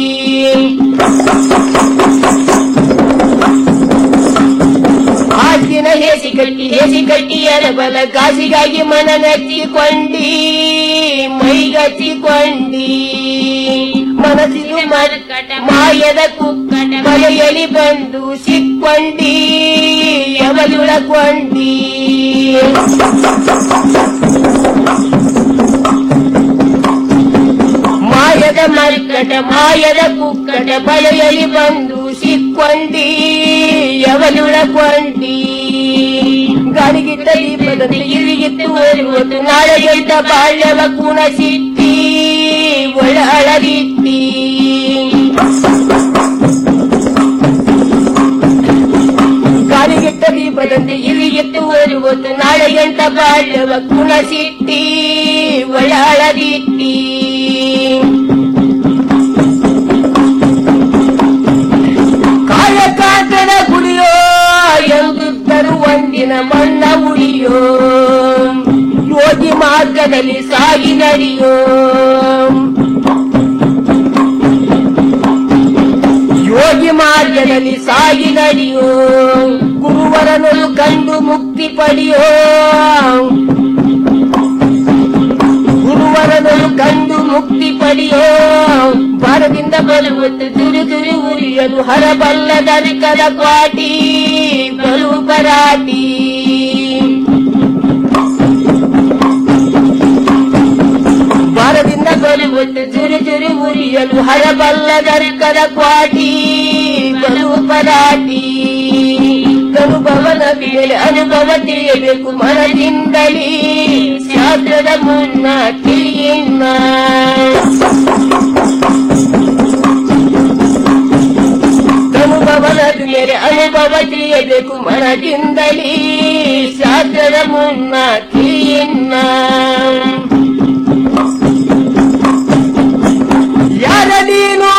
ಹಾಸಿನ ಹೇಸಿ ಕಟ್ಟಿ ಹೇಸಿ ಕಟ್ಟಿ ಅರಬಲ ಕಾಸಿಗಾಗಿ ಮನಗಚ್ಚಿಕೊಂಡಿ ಮೈಗಚ್ಚಿಕೊಂಡಿ ಮನಸ್ಸಿದು ಮರ್ಕಟ ಮಾಯದ ಕುಕ್ಕಟ ಮಳೆಯಲಿ ಬಂದು ಸಿಕ್ಕೊಂಡಿ ಎವಲುಳಕೊಂಡಿ ಮಾಯದ ಮರ್ಕಟ ಮಾಯದ ಕುಕ್ಕಟ ಬಳೆಯಲಿ ಬಂದು ಸಿಕ್ಕೊಂಡಿ ಎವಲುಳಕೊಂಡಿ ಗಾಳಿಗಿಟ್ಟ ದೀಪದಂತೆ ಇರಿಗಿತ್ತು ಓದುವುದು ನಾಳೆ ಗೆದ್ದ ಬಾಳ್ಯವ ಕುಣ ಸಿಟ್ಟಿ ಒಳ ಅಳದಿಟ್ಟಿ ಗಾಳಿಗಿಟ್ಟ ದೀಪದಂತೆ ಇರಿಗಿತ್ತು ಓದುವುದು ನಾಳೆ ಗಂಟ ಬಾಳ್ಯವ ಕುಣ ಸಿಟ್ಟಿ ಒಳ ಅಳದಿಟ್ಟಿ ಕಾಯಕಾಂತನ ಗುಡಿಯೋ ಎಂದಿದ್ದರು ಒಂದಿನ ಮಣ್ಣ ಉಳಿಯೋ ಯೋಗಿ ಮಾರ್ಗದಲ್ಲಿ ಸಾಗಿ ನಡೆಯೋ ಯೋಗಿ ಮಾರ್ಗದಲ್ಲಿ ಸಾಗಿ ನಡೆಯೋ ಗುರುವರನು ಕಂಡು ಮುಕ್ತಿ ಪಡೆಯೋ ಗುರುವರನು ಕಂಡು ಮುಕ್ತಿ ಪಡೆಯೋ ಭಾರದಿಂದ ಬರುವುದು ದುರು ದುರು ಉರಿಯಲು ಹರಬಲ್ಲ ದರಿಕದ ಕ್ವಾಟಿ ಬಲು ಪರಾಟಿ ಒಟ್ಟು ಚುರಿ ಚುರಿ ಮುರಿಯಲು ಹರಬಲ್ಲ ಗರ್ಕದ ಕ್ವಾಟಿ ಬಲು ಪರಾಟಿ ಅನುಭವದ ಮೇಲೆ ಅನುಭವ ತಿಳಿಯಬೇಕು ಮನದಿಂದಲೇ ಶಾಸ್ತ್ರದ ಮುನ್ನ ತಿಳಿಯಿನ್ನ ಅನುಭವದ ಮೇಲೆ ಅನುಭವ ತಿಳಿಯಬೇಕು ಮನದಿಂದಲೇ ಶಾಸ್ತ್ರದ ಮುನ್ನ ತಿಳಿಯಿನ್ನ ಯಾರ ನೀನು